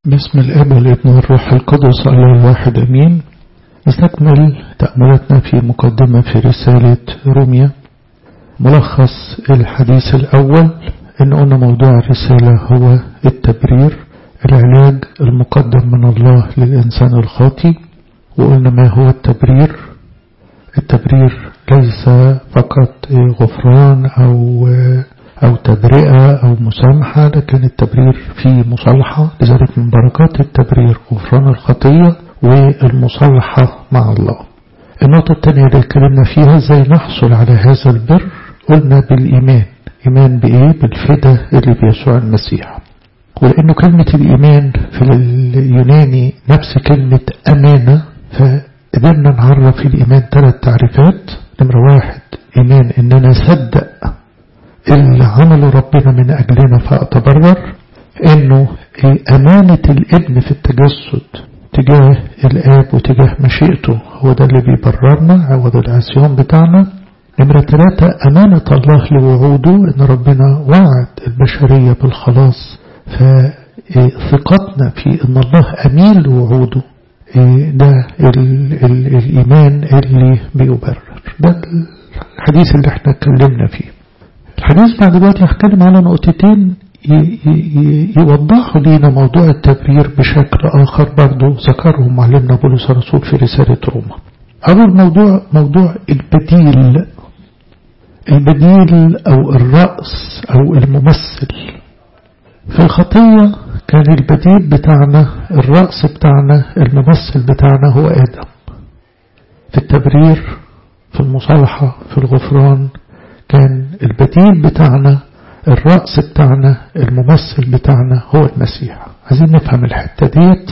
بسم الاب والابن والروح القدس الله الواحد امين نستكمل تأملاتنا في مقدمة في رسالة روميا ملخص الحديث الأول إن قلنا موضوع الرسالة هو التبرير العلاج المقدم من الله للإنسان الخاطي وقلنا ما هو التبرير التبرير ليس فقط غفران أو أو تبرئة أو مسامحة لكن التبرير فيه مصالحة لذلك من بركات التبرير غفران الخطية والمصالحة مع الله النقطة الثانية اللي اتكلمنا فيها ازاي نحصل على هذا البر قلنا بالإيمان إيمان بإيه بالفدا اللي بيسوع المسيح ولأنه كلمة الإيمان في اليوناني نفس كلمة أمانة فقدرنا نعرف الإيمان ثلاث تعريفات نمرة واحد إيمان إن أنا أصدق اللي عمله ربنا من أجلنا فأتبرر إنه أمانة الابن في التجسد تجاه الآب وتجاه مشيئته هو ده اللي بيبررنا عوض العصيان بتاعنا نمرة ثلاثة أمانة الله لوعوده إن ربنا وعد البشرية بالخلاص فثقتنا في إن الله أمين لوعوده ده ال ال الإيمان اللي بيبرر ده الحديث اللي احنا اتكلمنا فيه الحديث بعد دلوقتي هتكلم على نقطتين يوضحوا لينا موضوع التبرير بشكل آخر برضو ذكرهم معلمنا بولس الرسول في رسالة روما أول موضوع موضوع البديل البديل أو الرأس أو الممثل في الخطية كان البديل بتاعنا الرأس بتاعنا الممثل بتاعنا هو آدم في التبرير في المصالحة في الغفران كان البديل بتاعنا الرأس بتاعنا الممثل بتاعنا هو المسيح عايزين نفهم الحتة ديت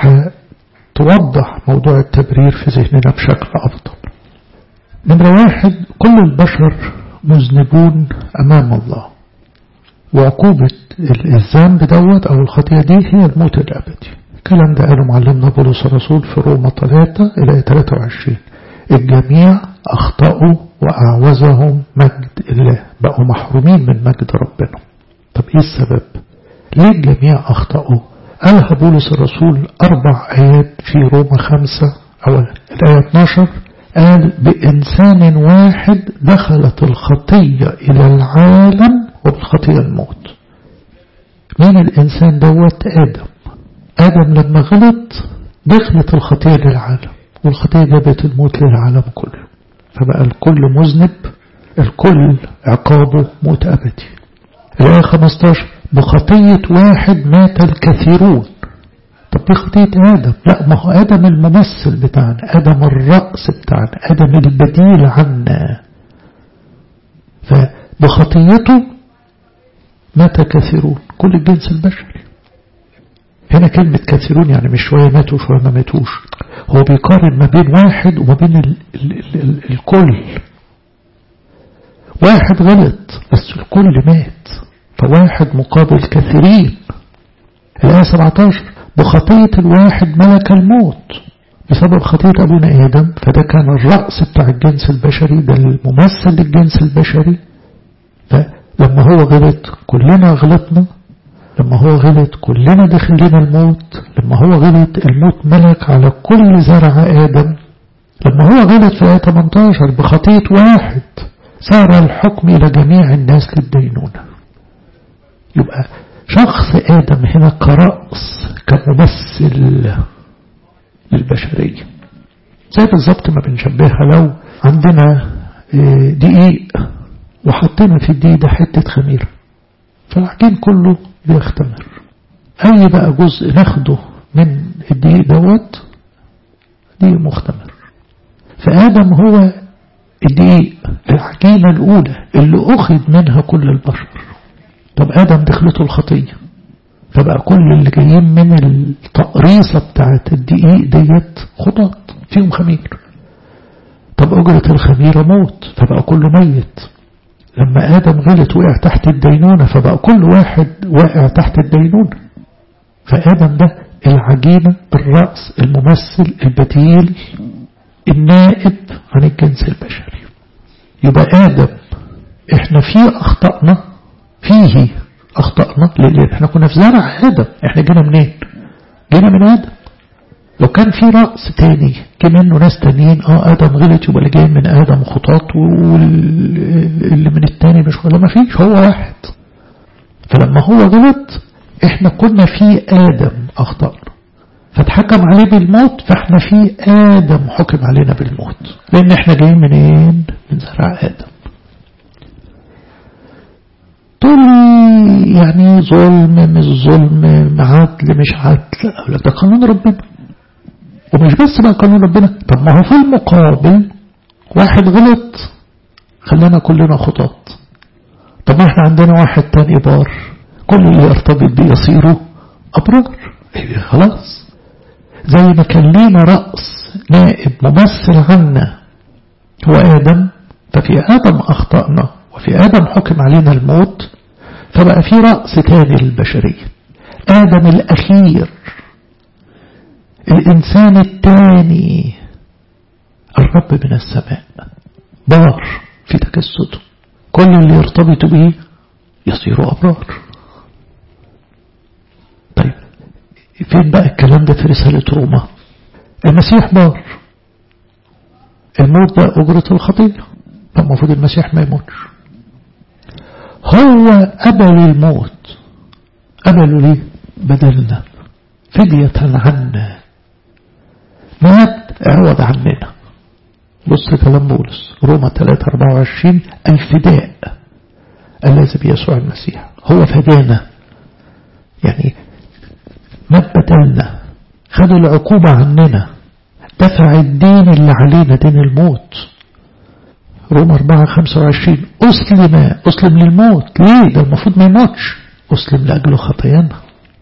هتوضح موضوع التبرير في ذهننا بشكل أفضل نمرة واحد كل البشر مذنبون أمام الله وعقوبة الذنب دوت أو الخطيئة دي هي الموت الأبدي الكلام ده قاله معلمنا بولس الرسول في روما 3 إلى 23 الجميع أخطأوا وأعوزهم مجد الله بقوا محرومين من مجد ربنا طب إيه السبب ليه الجميع أخطأوا قالها بولس الرسول أربع آيات في روما خمسة أو الآية 12 قال بإنسان واحد دخلت الخطية إلى العالم وبالخطية الموت مين الإنسان دوت آدم آدم لما غلط دخلت الخطية للعالم والخطية جابت الموت للعالم كله فبقى الكل مذنب الكل عقابه موت أبدي الآية 15 بخطية واحد مات الكثيرون طب دي خطية آدم لا ما هو آدم الممثل بتاعنا آدم الرأس بتاعنا آدم البديل عنا فبخطيته مات كثيرون كل الجنس البشري هنا كلمة كثيرون يعني مش شوية ماتوا شوية ما ماتوش هو بيقارن ما بين واحد وما بين ال ال ال ال الكل واحد غلط بس الكل مات فواحد مقابل كثيرين الآية 17 بخطية الواحد ملك الموت بسبب خطية أبونا آدم فده كان الرأس بتاع الجنس البشري ده الممثل للجنس البشري فلما هو غلط كلنا غلطنا لما هو غلط كلنا دخل لنا الموت لما هو غلط الموت ملك على كل زرع آدم لما هو غلط في آية 18 بخطية واحد صار الحكم إلى جميع الناس للدينونة يبقى شخص آدم هنا كرأس كممثل للبشرية زي بالظبط ما بنشبهها لو عندنا دقيق وحطينا في الدقيق ده حتة خميرة فالعجين كله بيختمر أي بقى جزء ناخده من الدقيق دوت دقيق مختمر فآدم هو الدقيق العجينة الأولى اللي أخذ منها كل البشر طب آدم دخلته الخطية فبقى كل اللي جايين من التقريصة بتاعت الدقيق ديت خطاط فيهم خمير طب أجرة الخميرة موت فبقى كله ميت لما آدم غلط وقع تحت الدينونة فبقى كل واحد واقع تحت الدينونة فآدم ده العجينة الرأس الممثل البديل النائب عن الجنس البشري يبقى آدم احنا فيه أخطأنا فيه أخطأنا لأن احنا كنا في زرع آدم احنا جينا منين جينا من آدم لو كان في رأس تاني جه منه ناس تانيين اه آدم غلط يبقى اللي جاي من آدم خطاط واللي من التاني مش ولا ما فيش هو واحد فلما هو غلط احنا كنا في آدم أخطأنا فاتحكم عليه بالموت فاحنا في آدم حكم علينا بالموت لأن احنا جايين منين من زرع آدم تقول لي يعني ظلم مش ظلم عدل مش عدل أقول لك ده قانون ربنا ومش بس بقى قانون ربنا طب ما هو في المقابل واحد غلط خلانا كلنا خطاط طب ما احنا عندنا واحد تاني بار كل اللي يرتبط بيه يصيروا أبرار إيه خلاص زي ما كان لينا رأس نائب ممثل عنا هو آدم ففي آدم أخطأنا وفي آدم حكم علينا الموت فبقى في رأس تاني للبشرية آدم الأخير الإنسان الثاني الرب من السماء بار في تجسده كل اللي يرتبط به يصير أبرار طيب فين بقى الكلام ده في رسالة روما المسيح بار الموت ده أجرة الخطية فالمفروض المسيح ما يموتش هو قبل الموت قبله ليه بدلنا فدية عنا مات عوض عننا بص كلام بولس روما 3 24 الفداء الذي بيسوع المسيح هو فدانا يعني مات بدلنا خد العقوبة عننا دفع الدين اللي علينا دين الموت روما 4 25 أسلم أسلم للموت ليه ده المفروض ما يموتش أسلم لأجل خطايانا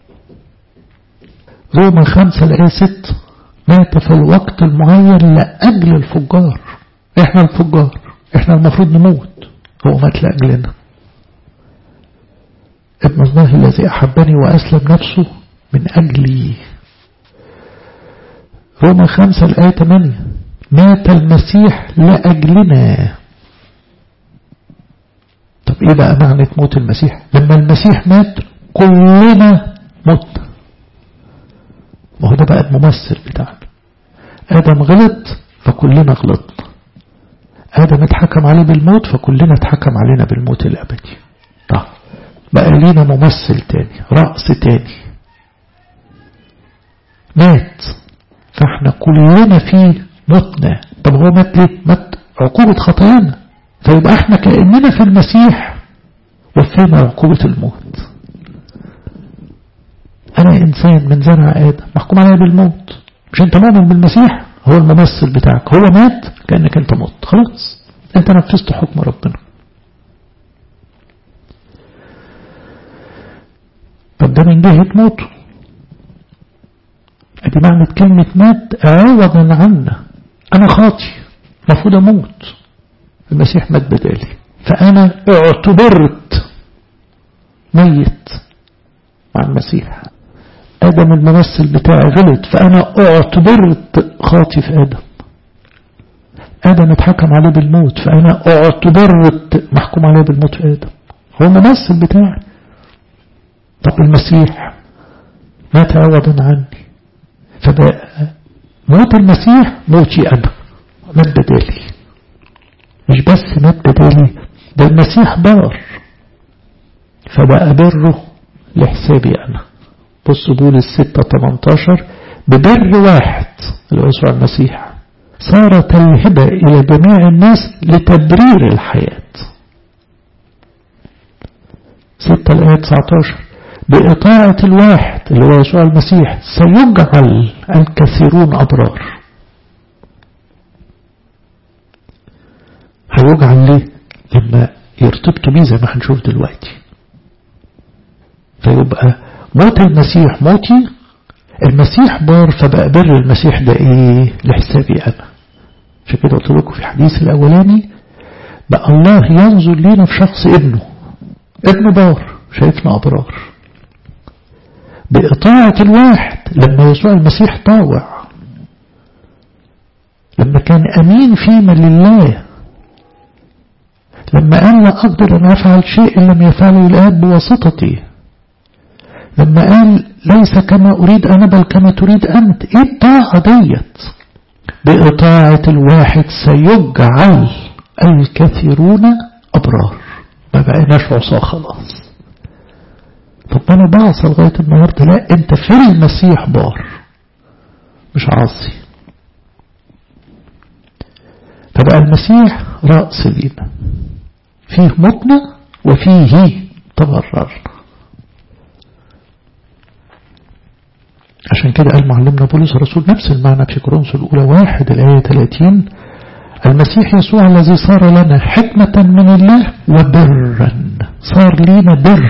روما 5 الآية 6 مات في الوقت المعين لأجل الفجار احنا الفجار احنا المفروض نموت هو مات لأجلنا ابن الله الذي أحبني وأسلم نفسه من أجلي روما خمسة الآية 8 مات المسيح لأجلنا طب ايه بقى معنى موت المسيح لما المسيح مات كلنا مت ما هو ده بقى الممثل بتاعنا آدم غلط فكلنا غلطنا آدم اتحكم عليه بالموت فكلنا اتحكم علينا بالموت الأبدي طب بقى لينا ممثل تاني رأس تاني مات فاحنا كلنا فيه متنا طب هو مات ليه مات عقوبة خطايانا فيبقى احنا كأننا في المسيح وفينا عقوبة الموت انا انسان من زرع ادم محكوم عليا بالموت مش انت مؤمن بالمسيح هو الممثل بتاعك هو مات كأنك انت مت خلاص انت نفذت حكم ربنا طب ده من جهة موته ادي معنى كلمة مات عوضا عنا انا خاطي المفروض اموت المسيح مات بدالي فانا اعتبرت ميت مع المسيح ادم الممثل بتاعي غلط فانا اعتبرت خاطي في ادم ادم اتحكم عليه بالموت فانا اعتبرت محكوم عليه بالموت في ادم هو الممثل بتاعي طب المسيح مات عوضا عني فبقى موت المسيح موتي أنا مات بدالي مش بس مات بدالي ده المسيح بار فبقى بره لحسابي أنا بص بولس 6 18 ببر واحد اللي هو يسوع المسيح صارت الهبة إلى جميع الناس لتبرير الحياة 6 الآية 19 بإطاعة الواحد اللي هو يسوع المسيح سيجعل الكثيرون أبرار هيجعل ليه لما يرتبطوا بيه زي ما هنشوف دلوقتي فيبقى موت المسيح موتي المسيح بار فبقى بر المسيح ده ايه لحسابي انا عشان كده قلت لكم في الحديث الاولاني بقى الله ينظر لينا في شخص ابنه ابنه بار شايفنا ابرار بإطاعة الواحد لما يسوع المسيح طاوع لما كان أمين فيما لله لما قال لا أقدر أن أفعل شيء إن لم يفعله الآب بواسطتي لما قال ليس كما أريد أنا بل كما تريد أنت إيه الطاعة ديت بإطاعة الواحد سيجعل الكثيرون أبرار ما بقيناش عصا خلاص طب أنا بعصى لغاية النهاردة لا أنت في المسيح بار مش عاصي فبقى المسيح رأس لينا فيه متنا وفيه تبررنا عشان كده قال معلمنا بولس الرسول نفس المعنى في كورنثوس الأولى واحد الآية 30 المسيح يسوع الذي صار لنا حكمة من الله وبرا صار لينا بر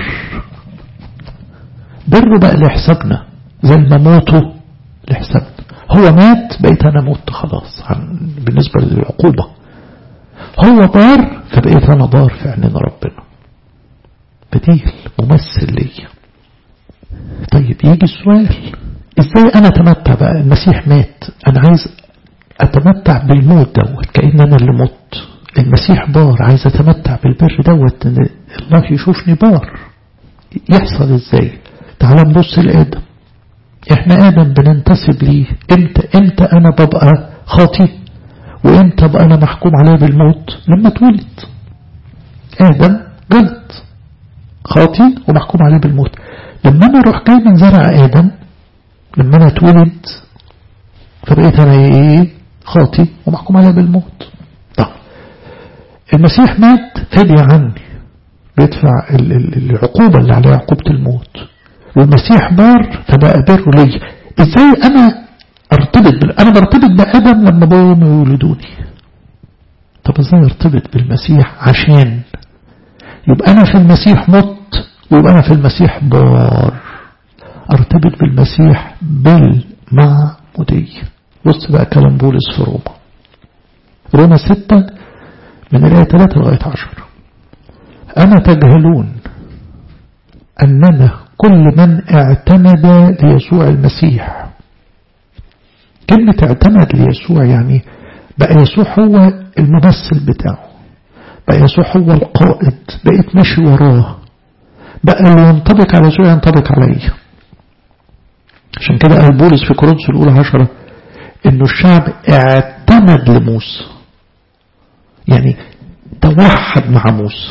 بر بقى لحسابنا زي ما موته لحسابنا هو مات بقيت أنا مت خلاص عن بالنسبة للعقوبة هو بار فبقيت أنا بار في عيننا ربنا بديل ممثل لي طيب يجي السؤال ازاي انا اتمتع بقى المسيح مات انا عايز اتمتع بالموت دوت كأن انا اللي مت المسيح بار عايز اتمتع بالبر دوت ان الله يشوفني بار يحصل ازاي تعال نبص لآدم احنا آدم بننتسب ليه امتى امتى انا ببقى خاطي وامتى بقى انا محكوم عليه بالموت لما اتولد آدم غلط خاطي ومحكوم عليه بالموت لما انا اروح جاي من زرع آدم لما انا اتولد فبقيت انا ايه خاطي ومحكوم عليه بالموت طب المسيح مات فدية عني بيدفع العقوبة اللي عليها عقوبة الموت والمسيح بار فبقى بره لي ازاي انا ارتبط بال... انا برتبط بادم لما ابوهم يولدوني طب ازاي ارتبط بالمسيح عشان يبقى انا في المسيح مت ويبقى انا في المسيح بار ارتبط بالمسيح بالمعمودية بص بقى كلام بولس في روما روما ستة من الآية 3 لغاية 10 أما تجهلون أننا كل من اعتمد ليسوع المسيح كلمة اعتمد ليسوع يعني بقى يسوع هو الممثل بتاعه بقى يسوع هو القائد بقيت ماشي وراه بقى اللي ينطبق على يسوع ينطبق عليه عشان كده قال بولس في كورنثوس الأولى عشرة إنه الشعب اعتمد لموسى يعني توحد مع موسى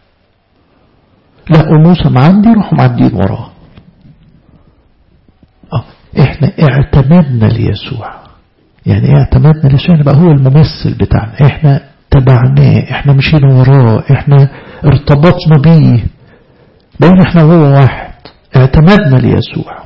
لا موسى معدي راحوا معديين وراه اه احنا اعتمدنا ليسوع يعني ايه اعتمدنا ليسوع يبقى هو الممثل بتاعنا احنا تبعناه احنا مشينا وراه احنا ارتبطنا بيه بين احنا هو واحد اعتمدنا ليسوع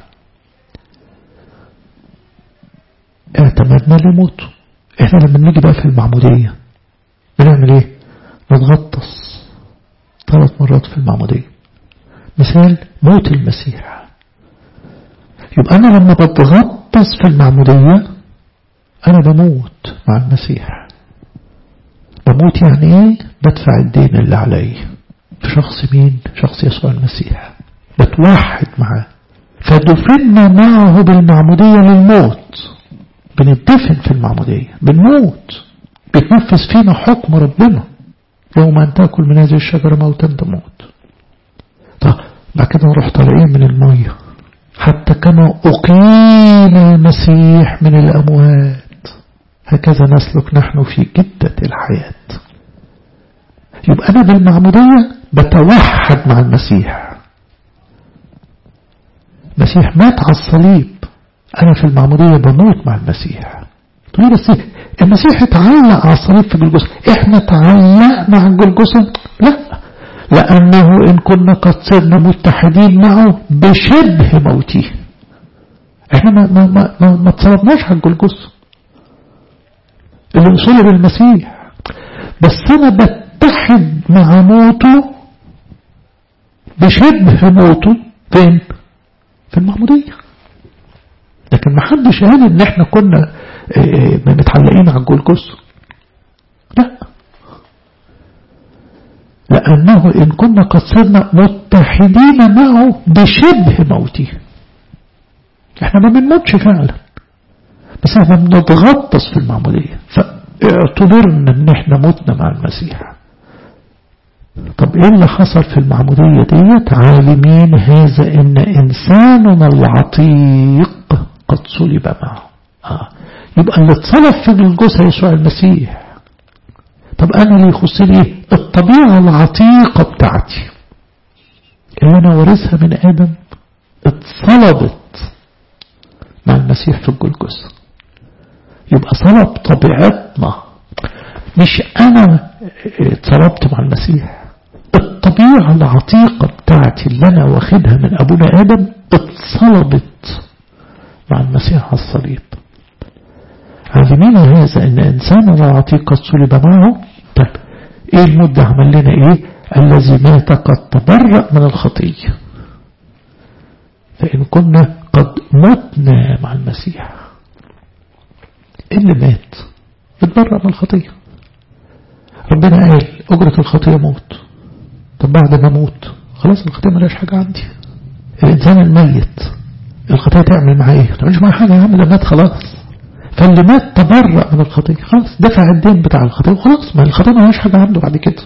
اعتمدنا لموته احنا لما نيجي بقى في المعمودية بنعمل ايه نتغطس ثلاث مرات في المعمودية مثال موت المسيح يبقى أنا لما بتغطس في المعمودية أنا بموت مع المسيح بموت يعني إيه بدفع الدين اللي علي في شخص مين شخص يسوع المسيح بتوحد معاه فدفنا معه بالمعمودية للموت بنتدفن في المعمودية بنموت بيتنفذ فينا حكم ربنا يوم أن تأكل من هذه الشجرة موتا تموت طب بعد كده نروح طالعين من المية حتى كما أقيم المسيح من الأموات هكذا نسلك نحن في جدة الحياة يبقى أنا بالمعمودية بتوحد مع المسيح المسيح مات على الصليب أنا في المعمودية بموت مع المسيح تقول بس المسيح اتعلق على الصليب في جلجسة احنا تعلقنا على جلجسة لا لأنه إن كنا قد صرنا متحدين معه بشبه موته احنا ما ما ما ما, ما اتصرفناش على الجلجسة اللي وصل بالمسيح بس أنا بتحد مع موته بشبه موته فين؟ في المعمودية لكن ما حدش قال ان احنا كنا متعلقين على الجلجس لا لأنه إن كنا قد صرنا متحدين معه بشبه موته احنا ما بنموتش فعلا بس احنا بنتغطس في المعمودية فاعتبرنا ان احنا متنا مع المسيح طب ايه اللي حصل في المعمودية ديت عالمين هذا ان انساننا العتيق قد صلب معه آه. يبقى اللي اتصلب في الجثة يسوع المسيح طب انا اللي يخصني الطبيعة العتيقة بتاعتي اللي انا وارثها من ادم اتصلبت مع المسيح في الجلجثة يبقى صلب طبيعتنا مش انا اتصلبت مع المسيح الطبيعة العتيقة بتاعتي اللي انا واخدها من ابونا ادم اتصلبت مع المسيح على الصليب عالمين هذا ان انساننا العتيق قد صلب معه طيب ايه المدة عمل لنا ايه الذي مات قد تبرأ من الخطية فإن كنا قد متنا مع المسيح اللي مات اتبرأ من الخطية ربنا قال أجرة الخطية موت طب بعد ما موت خلاص الخطية ملاش حاجة عندي الإنسان الميت الخطية تعمل معاه ايه تعملش معاه حاجة يا عم ده مات خلاص فاللي مات تبرأ من الخطية خلاص دفع الدين بتاع الخطية وخلاص ما الخطية ملاش حاجة عنده بعد كده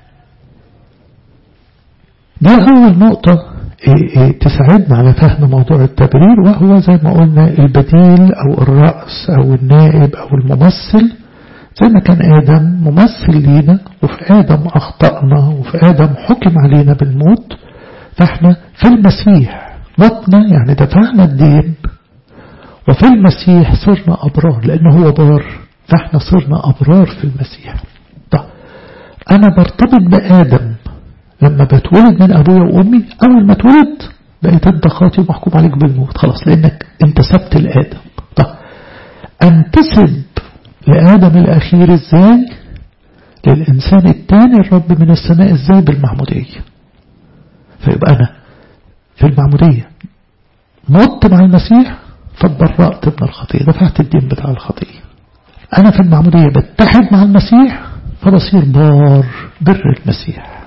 دي أول نقطة تساعدنا على فهم موضوع التبرير وهو زي ما قلنا البديل أو الرأس أو النائب أو الممثل زي ما كان آدم ممثل لينا وفي آدم أخطأنا وفي آدم حكم علينا بالموت فاحنا في المسيح متنا يعني دفعنا الدين وفي المسيح صرنا أبرار لأنه هو بار فاحنا صرنا أبرار في المسيح طب أنا برتبط بآدم لما بتولد من أبويا وأمي أول ما اتولد بقيت أنت خاطي ومحكوم عليك بالموت خلاص لأنك انتسبت لآدم طب أنتسب لآدم الأخير إزاي للإنسان الثاني الرب من السماء إزاي بالمعمودية فيبقى أنا في المعمودية مت مع المسيح فاتبرأت من الخطية دفعت الدين بتاع الخطية أنا في المعمودية بتحد مع المسيح فبصير بار بر المسيح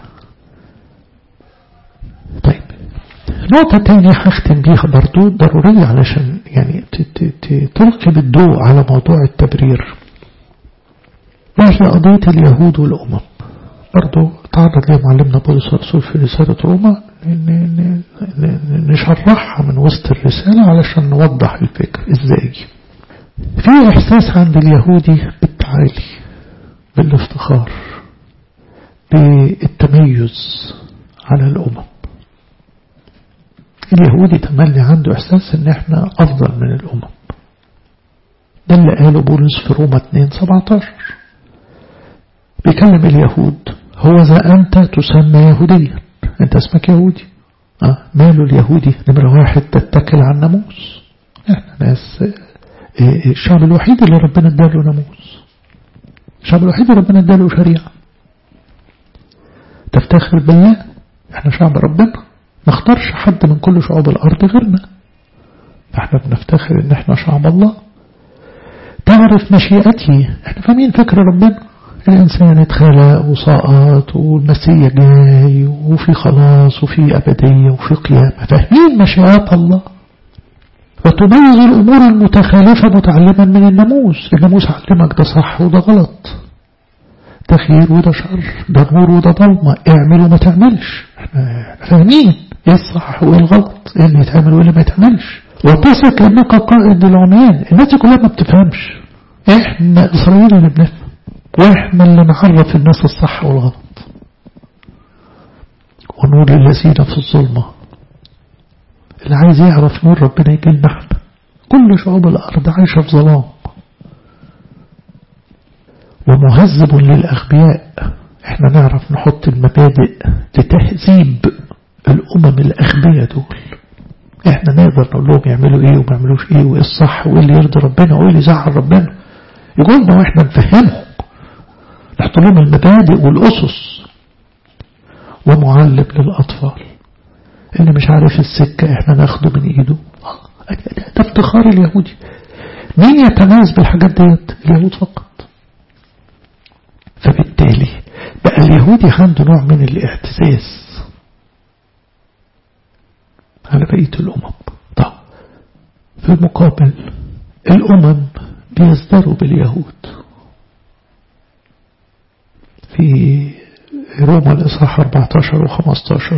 طيب نقطة تانية هختم بيها برضو ضرورية علشان يعني تلقي بالضوء على موضوع التبرير وهي قضية اليهود والأمم برضو تعرض لها معلمنا بولس الرسول في رسالة روما نشرحها من وسط الرسالة علشان نوضح الفكر ازاي في احساس عند اليهودي بالتعالي بالافتخار بالتميز على الأمم اليهودي تملي عنده إحساس إن إحنا أفضل من الأمم ده اللي قاله بولس في روما 2 17 بيكلم اليهود هو ذا أنت تسمى يهوديا أنت اسمك يهودي آه ماله اليهودي نمرة واحد تتكل على الناموس احنا ناس الشعب الوحيد اللي ربنا اداله ناموس الشعب الوحيد اللي ربنا اداله شريعة تفتخر بالله احنا شعب ربنا ما اختارش حد من كل شعوب الأرض غيرنا فاحنا بنفتخر ان احنا شعب الله تعرف مشيئتي احنا فاهمين فكر ربنا الإنسان اتخلق وسقط والمسيح جاي وفي خلاص وفي أبدية وفي قيامة فاهمين مشيئات الله وتميز الأمور المتخالفة متعلما من الناموس الناموس علمك ده صح وده غلط ده خير وده شر ده نور وده ظلمة اعمل وما تعملش احنا فاهمين ايه الصح وايه الغلط ايه اللي يتعمل وايه اللي ما يتعملش وتثق انك قائد للعميان الناس دي كلها ما بتفهمش احنا اسرائيل اللي بنفهم واحنا اللي نعرف الناس الصح والغلط ونور للذين في الظلمة اللي عايز يعرف نور ربنا يجي لنا احنا كل شعوب الأرض عايشة في ظلام ومهذب للأغبياء احنا نعرف نحط المبادئ لتهذيب الأمم الأغبياء دول احنا نقدر نقول لهم يعملوا ايه وما يعملوش ايه وايه الصح وايه اللي يرضي ربنا وايه اللي يزعل ربنا يقولنا واحنا نفهمهم نحط لهم المبادئ والأسس ومعلم للأطفال اللي مش عارف السكة احنا ناخده من ايده ده افتخار اليهودي مين يتميز بالحاجات ديت اليهود فقط فبالتالي بقى اليهودي عنده نوع من الاعتزاز على بقية الأمم طب في المقابل الأمم بيزدروا باليهود في روما الإصحاح 14 و15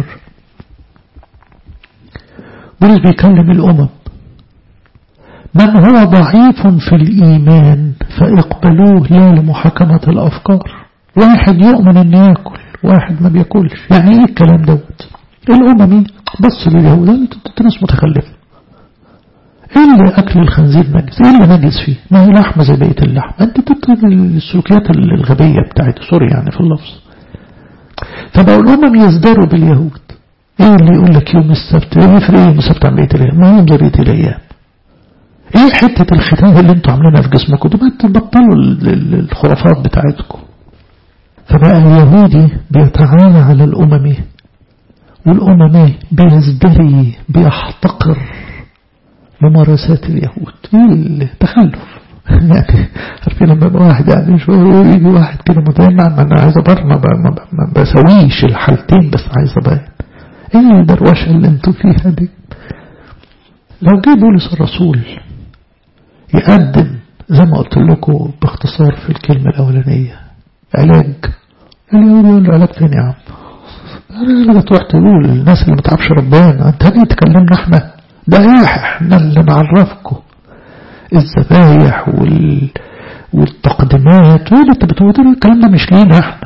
بولس بيكلم الأمم من هو ضعيف في الإيمان فاقبلوه لا لمحاكمة الأفكار واحد يؤمن أن يأكل واحد ما بيأكلش يعني إيه الكلام دوت الأممي بص لليهود أنت ناس متخلفة إيه اللي أكل الخنزير نجس إيه اللي نجس فيه ما هي لحمة زي بقية اللحم أنت تطلب السلوكيات الغبية بتاعت سوري يعني في اللفظ فبقوا الأمم يزدروا باليهود إيه اللي يقول لك يوم السبت إيه يفرق يوم السبت عن بقية الأيام ما هي بقية الأيام ايه حتة الختان اللي انتوا عاملينها في جسمكم دي ما تبطلوا الخرافات بتاعتكم فبقى اليهودي بيتعالى على الأممي والأممي بيزدري بيحتقر ممارسات اليهود ايه التخلف يعني عارفين لما يبقى واحد يعني شوية يجي واحد كده متنع ما انا عايز ابر ما, ما بسويش الحالتين بس عايز ابين ايه الدروشه اللي انتوا فيها دي لو جه بولس الرسول يقدم زي ما قلت لكم باختصار في الكلمة الأولانية علاج اليهود يقول له علاج فين يا عم أنا تروح تقول الناس اللي ما تعرفش ربنا أنت ليه تكلمنا احنا ده احنا اللي نعرفكم الذبايح وال... والتقديمات وايه اللي انت بتقول الكلام ده مش لينا احنا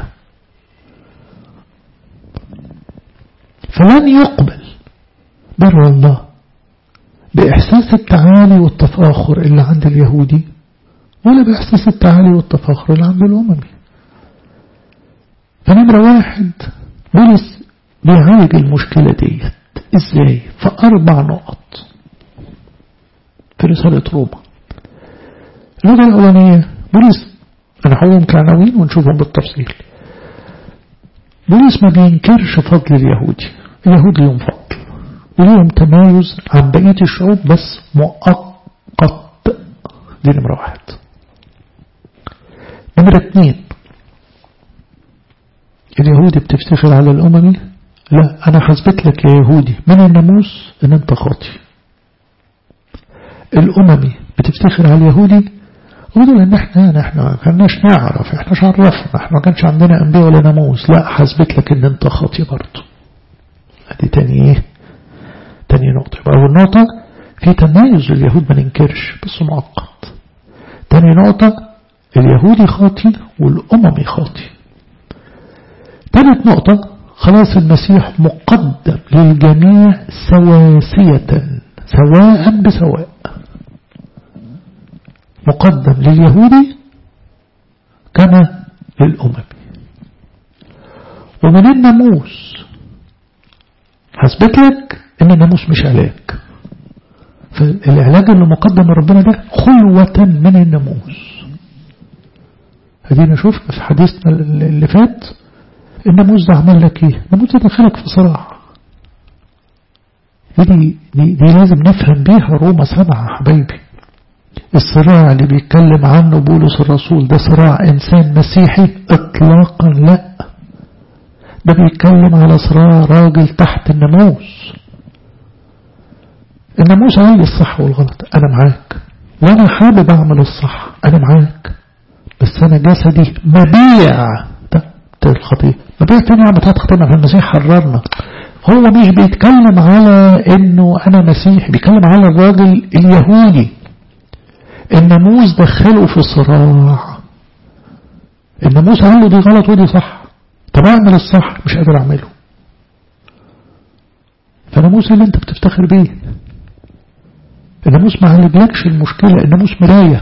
فلن يقبل بر الله بإحساس التعالي والتفاخر اللي عند اليهودي ولا بإحساس التعالي والتفاخر اللي عند الأممي فنمرة واحد بولس بيعالج المشكلة ديت ازاي في أربع نقط في رسالة روما النقطة الأولانية بولس أنا هقولهم كعناوين ونشوفهم بالتفصيل بولس ما بينكرش فضل اليهودي اليهود ليهم فضل وليهم تمايز عن بقية الشعوب بس مؤقت دي نمرة واحد نمرة اتنين اليهودي بتفتخر على الأممي لا أنا حسبت لك يا يهودي من الناموس إن أنت خاطي الأممي بتفتخر على اليهودي ودول إن إحنا إحنا ما كناش نعرف إحنا مش عرفنا إحنا ما كانش عندنا أنبياء ولا ناموس لا حسبت لك إن أنت خاطي برضه دي تاني إيه تاني نقطة يبقى أول نقطة في تمايز لليهود ما ننكرش بس مؤقت تاني نقطة اليهودي خاطي والأممي خاطي تالت نقطة خلاص المسيح مقدم للجميع سواسية سواء بسواء مقدم لليهودي كما للأمم ومن الناموس حسبت لك ان الناموس مش علاج فالعلاج اللي مقدم من ربنا ده خلوة من الناموس هدينا شفنا في حديثنا اللي فات الناموس ده عمل لك ايه الناموس ده دخلك في صراع دي, دي, دي لازم نفهم بيها روما سبعة حبايبي الصراع اللي بيتكلم عنه بولس الرسول ده صراع إنسان مسيحي إطلاقا لا ده بيتكلم على صراع راجل تحت الناموس الناموس قال لي الصح والغلط أنا معاك وأنا حابب أعمل الصح أنا معاك بس أنا جسدي مبيع ده الخطيئة مبيع تاني عم تختمع في المسيح حررنا هو مش بيتكلم على انه انا مسيحي بيتكلم على الراجل اليهودي الناموس دخله في صراع الناموس قال له دي غلط ودي صح طب اعمل الصح مش قادر اعمله فالناموس اللي انت بتفتخر بيه الناموس ما عالجلكش المشكلة الناموس مراية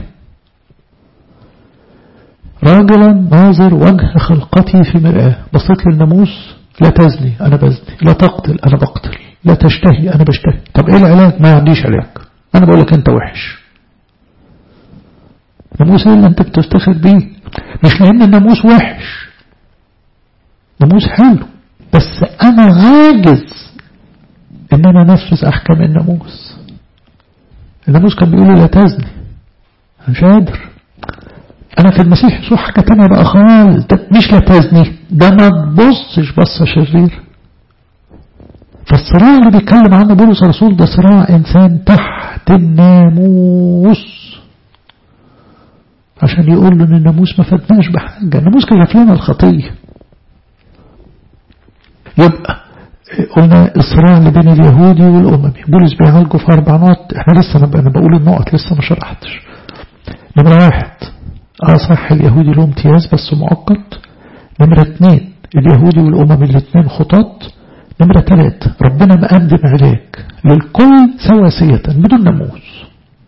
راجلا ناظر وجه خلقتي في مرآة بصيت للناموس لا تزني أنا بزني لا تقتل أنا بقتل لا تشتهي أنا بشتهي طب إيه العلاج ما عنديش علاج أنا بقول لك أنت وحش الناموس اللي أنت بتفتخر بيه مش لأن الناموس وحش ناموس حلو بس أنا عاجز إن أنا أنفذ أحكام الناموس الناموس كان بيقول لا تزني أنا مش قادر أنا في المسيح يسوع حاجة تانية بقى خالص ده مش لا تزني ده ما تبصش بصة شرير فالصراع اللي بيتكلم عنه بولس الرسول ده صراع إنسان تحت الناموس عشان يقول له إن الناموس ما فادناش بحاجة الناموس كان لنا الخطية يبقى قلنا الصراع اللي بين اليهودي والأممي بولس بيعالجه في أربع نقط احنا لسه أنا, أنا بقول النقط لسه ما شرحتش نمرة واحد اه صح اليهودي له امتياز بس مؤقت نمرة اثنين اليهودي والأمم الاثنين خطاط نمرة ثلاثة ربنا مقدم علاج للكل سواسية بدون نموذج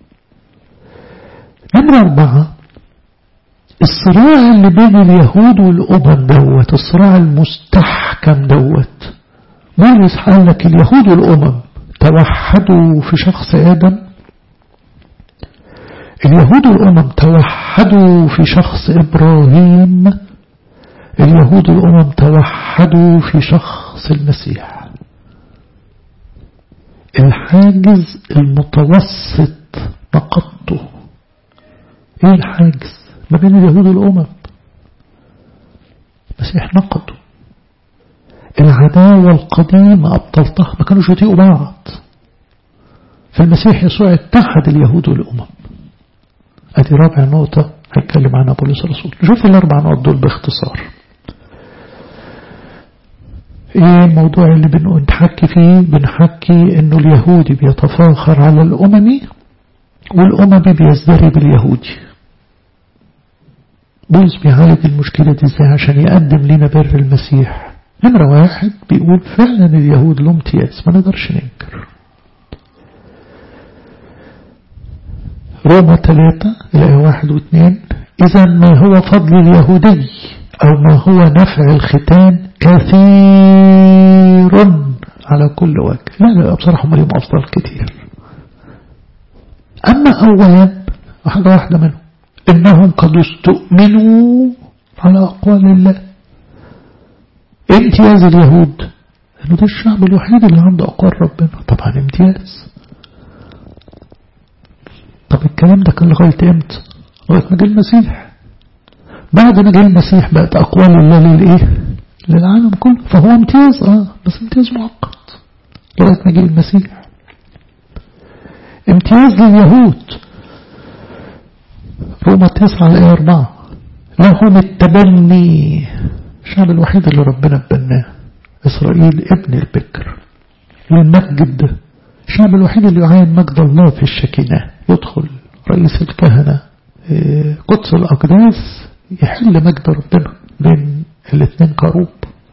نمرة أربعة الصراع اللي بين اليهود والأمم دوت الصراع المستحكم دوت بولس قال لك اليهود والأمم توحدوا في شخص آدم اليهود والأمم توحدوا في شخص إبراهيم اليهود والأمم توحدوا في شخص المسيح الحاجز المتوسط نقضته ايه الحاجز ما بين اليهود والأمم المسيح نقضه العداوة القديمة أبطلتها ما كانوش يطيقوا بعض في المسيح يسوع اتحد اليهود والأمم ادي رابع نقطة هيتكلم عنها بولس الرسول نشوف الأربع نقط دول باختصار ايه الموضوع اللي بنحكي فيه بنحكي انه اليهودي بيتفاخر على الأممي والأممي بيزدري باليهودي بولس بيعالج المشكلة دي ازاي عشان يقدم لنا بر المسيح نمرة واحد بيقول فعلا اليهود له امتياز ما نقدرش ننكر روما ثلاثة الآية واحد واثنين إذا ما هو فضل اليهودي أو ما هو نفع الختان كثير على كل وجه لا لا بصراحة هم لهم أفضل كتير أما أولا حاجة واحدة منهم إنهم قد استؤمنوا على أقوال الله امتياز اليهود انه ده الشعب الوحيد اللي عنده أقوال ربنا طبعا امتياز طب الكلام ده كان لغاية امتى لغاية ما جه المسيح بعد ما جه المسيح بقت أقوال الله للإيه للعالم كله فهو امتياز اه بس امتياز مؤقت لغاية ما جه المسيح امتياز لليهود روما تسعة الآية أربعة لهم التبني الشعب الوحيد اللي ربنا بناه إسرائيل ابن البكر والمجد الشعب الوحيد اللي يعاين مجد الله في الشكينة يدخل رئيس الكهنة قدس الأقداس يحل مجد ربنا بين الاثنين كروب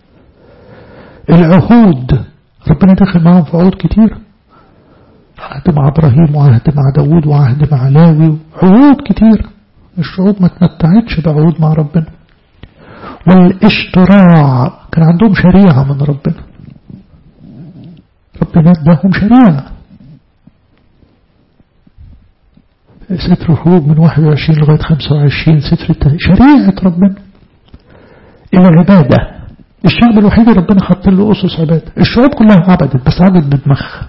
العهود ربنا دخل معهم في عهود كتير عهد مع إبراهيم وعهد مع داود وعهد مع لاوي عهود كتير الشعوب ما تمتعتش بعهود مع ربنا والاشتراع كان عندهم شريعة من ربنا ربنا اداهم شريعة ستر الخروج من 21 لغاية 25 ستر التهي شريعة ربنا العبادة الشعب الوحيد اللي ربنا حط له أسس عبادة الشعوب كلها عبدت بس عبدت بدماغها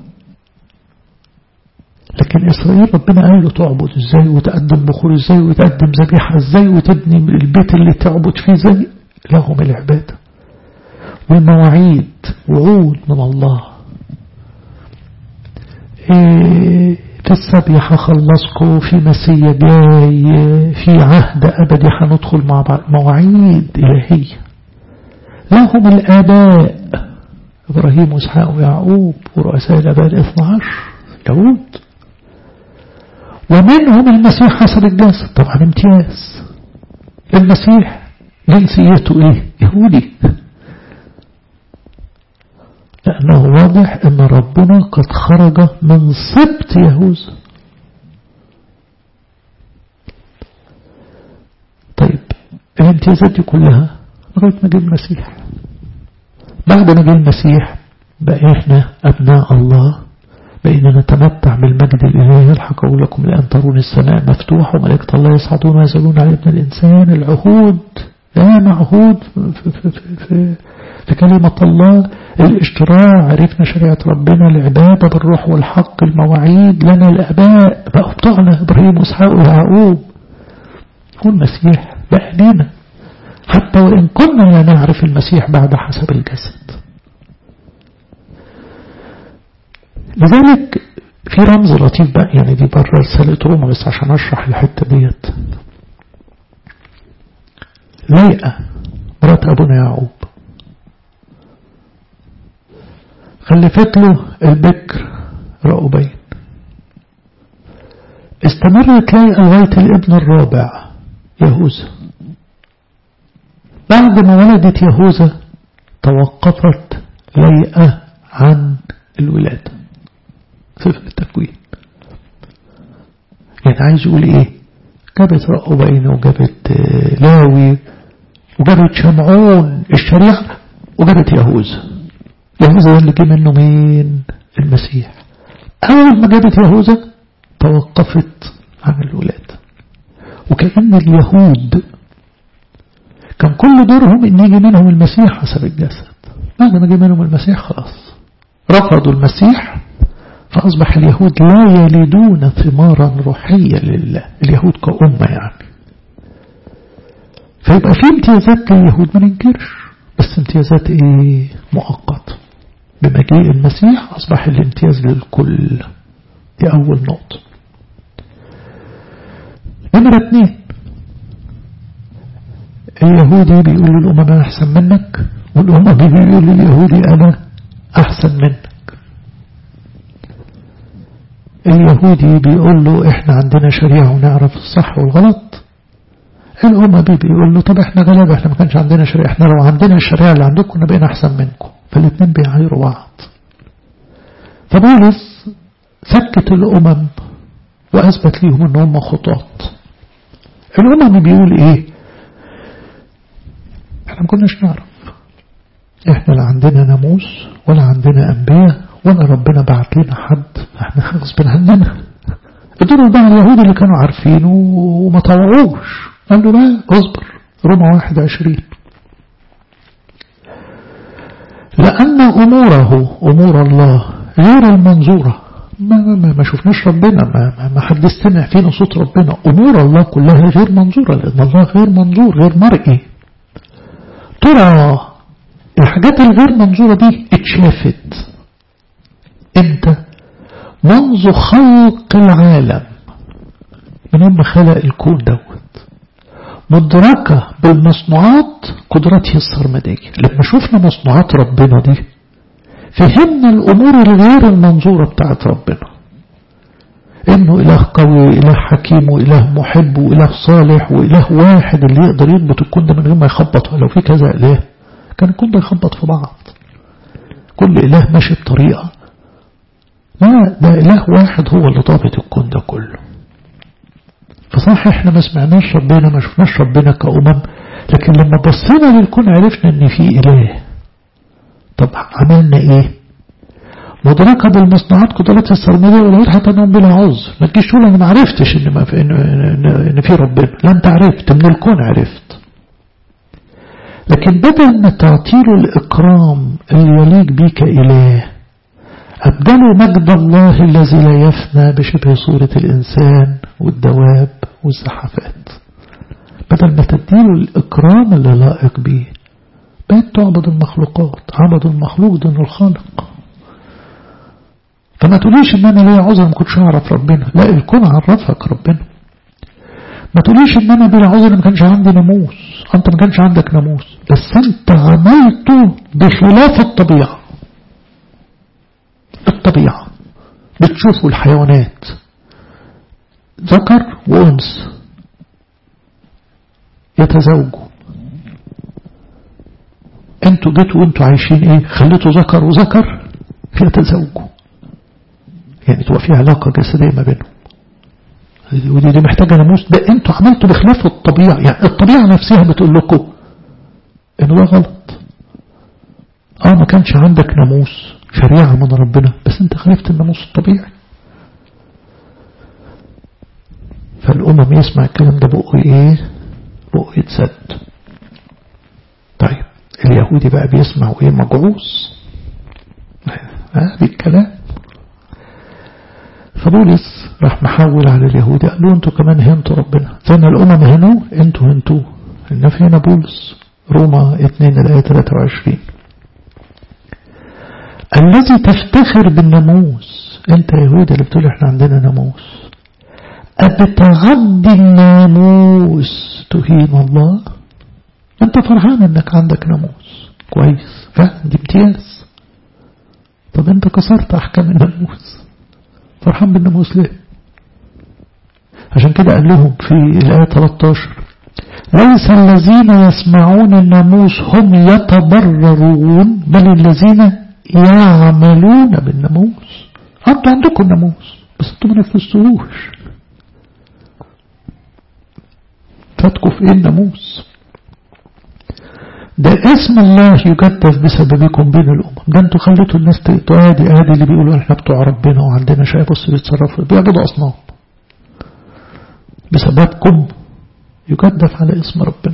لكن إسرائيل ربنا قال له تعبد ازاي وتقدم بخور ازاي وتقدم ذبيحة ازاي وتبني البيت اللي تعبد فيه ازاي لهم العبادة والمواعيد وعود من الله إيه في السبي هخلصكم في مسيا جاي في عهد أبدي هندخل مع بعض مواعيد إلهية لهم الآباء إبراهيم وإسحاق ويعقوب ورؤساء الآباء الاثنى عشر يهود ومنهم المسيح حسب الجسد طبعا امتياز المسيح جنسيته ايه يهودي لأنه واضح أن ربنا قد خرج من سبط يهوذا طيب الامتيازات دي كلها لغاية ما جه المسيح بعد ما جه المسيح بقى احنا أبناء الله بقينا نتمتع بالمجد الإلهي يلحق أقول لكم لأن ترون السماء مفتوحة وملائكة الله يصعدون وينزلون على ابن الإنسان العهود لا معهود في, في, في, في, في كلمة الله الاشتراع عرفنا شريعة ربنا العبادة بالروح والحق المواعيد لنا الآباء بقوا بتوعنا إبراهيم وإسحاق ويعقوب والمسيح بقى لنا حتى وإن كنا لا نعرف المسيح بعد حسب الجسد لذلك في رمز لطيف بقى يعني دي بره رسالة روما بس عشان أشرح الحتة ديت لايقة مرات أبونا يعقوب خلفت له البكر رأوبين استمرت ليئة لغاية الابن الرابع يهوذا بعد ما ولدت يهوذا توقفت ليئة عن الولادة سفر التكوين يعني عايز يقول ايه جابت رأوبين وجابت لاوي وجابت شمعون الشريعة وجابت يهوذا يهوذا اللي جه منه مين المسيح أول ما جابت يهوذا توقفت عن الولادة وكأن اليهود كان كل دورهم ان يجي منهم المسيح حسب الجسد بعد ما جه منهم المسيح خلاص رفضوا المسيح فأصبح اليهود لا يلدون ثمارا روحية لله اليهود كأمة يعني فيبقى في امتيازات لليهود ما ننكرش بس امتيازات ايه مؤقتة بمجيء المسيح أصبح الامتياز للكل دي أول نقطة نمرة اتنين اليهودي بيقول للأمم أنا أحسن منك والأمم بيقول لليهودي أنا أحسن منك اليهودي بيقول له احنا عندنا شريعة ونعرف الصح والغلط الأمة بي بيقول له طب احنا غلابة احنا ما كانش عندنا شريعة احنا لو عندنا الشريعة اللي عندكم كنا بقينا أحسن منكم فالاثنين بيعايروا بعض فبولس سكت الأمم وأثبت ليهم ان هم خطاط الأمم بيقول ايه احنا ما كناش نعرف احنا لا عندنا ناموس ولا عندنا أنبياء ولا ربنا بعت لنا حد احنا غصب عننا الدور بقى اليهود اللي كانوا عارفينه وما طوعوش قال له لا اصبر روما واحد عشرين لأن أموره أمور الله غير المنظورة ما, ما, ما شفناش ربنا ما, ما, ما حد استمع فينا صوت ربنا أمور الله كلها غير منظورة لأن الله غير منظور غير مرئي ترى الحاجات الغير منظورة دي اتشافت امتى منذ خلق العالم من يوم خلق الكون دوت مدركة بالمصنوعات قدرته السرمدية لما شفنا مصنوعات ربنا دي فهمنا الأمور الغير المنظورة بتاعت ربنا إنه إله قوي وإله حكيم وإله محب وإله صالح وإله واحد اللي يقدر يضبط الكون ده من غير ما يخبط ولو في كذا إله كان الكون ده يخبط في بعض كل إله ماشي بطريقة لا ده إله واحد هو اللي ضابط الكون ده كله فصح احنا ما سمعناش ربنا ما شفناش ربنا كأمم لكن لما بصينا للكون عرفنا ان في إله طب عملنا ايه مدركة بالمصنوعات قدرات السرمدية والغير حتى انهم بلا عذر ما تجيش تقول انا ما عرفتش ان, ما في إن, إن, ان في ربنا لا انت عرفت من الكون عرفت لكن بدل ما تعطيله الإكرام اللي يليق بيه كإله أبدلوا مجد الله الذي لا يفنى بشبه صورة الإنسان والدواب والزحفات بدل ما تديله الإكرام اللي لائق به بقيت تعبد المخلوقات عبد المخلوق دون الخالق فما تقوليش ان انا ليا عذر ما كنتش اعرف ربنا لا الكون عرفك ربنا ما تقوليش ان انا بلا عذر ما كانش عندي ناموس انت ما كانش عندك ناموس بس انت عملته بخلاف الطبيعه الطبيعة بتشوفوا الحيوانات ذكر وأنس يتزوجوا انتوا جيتوا وانتوا عايشين ايه خليتوا ذكر وذكر يتزوجوا يعني تبقى في علاقة جسدية ما بينهم ودي دي محتاجة ناموس ده انتوا عملتوا بخلاف الطبيعة يعني الطبيعة نفسها بتقول لكم انه ده غلط اه ما كانش عندك ناموس شريعة من ربنا بس انت خالفت الناموس الطبيعي فالأمم يسمع الكلام ده بقه ايه بقه يتسد طيب اليهودي بقى بيسمع وايه مجعوص ها بالكلام فبولس راح محول على اليهودي قال له انتوا كمان هنتوا ربنا زي ما الأمم هنوا انتوا هنتوا النفي هنا بولس روما 2 الآية 23 الذي تفتخر بالناموس انت يهودي اللي بتقول احنا عندنا ناموس أبتعدي الناموس تهين الله انت فرحان انك عندك ناموس كويس فعلا دي امتياز طب انت كسرت احكام الناموس فرحان بالناموس ليه عشان كده قال لهم في الآية 13 ليس الذين يسمعون الناموس هم يتبررون بل الذين يعملون بالناموس انتوا عندكم ناموس بس انتوا ما نفذتوهوش فاتكوا في ايه الناموس ده اسم الله يجدف بسببكم بين الأمم ده انتوا خليتوا الناس تقادي ادي اللي بيقولوا احنا بتوع ربنا وعندنا شاي بص بيتصرفوا بيعبدوا أصنام بسببكم يجدف على اسم ربنا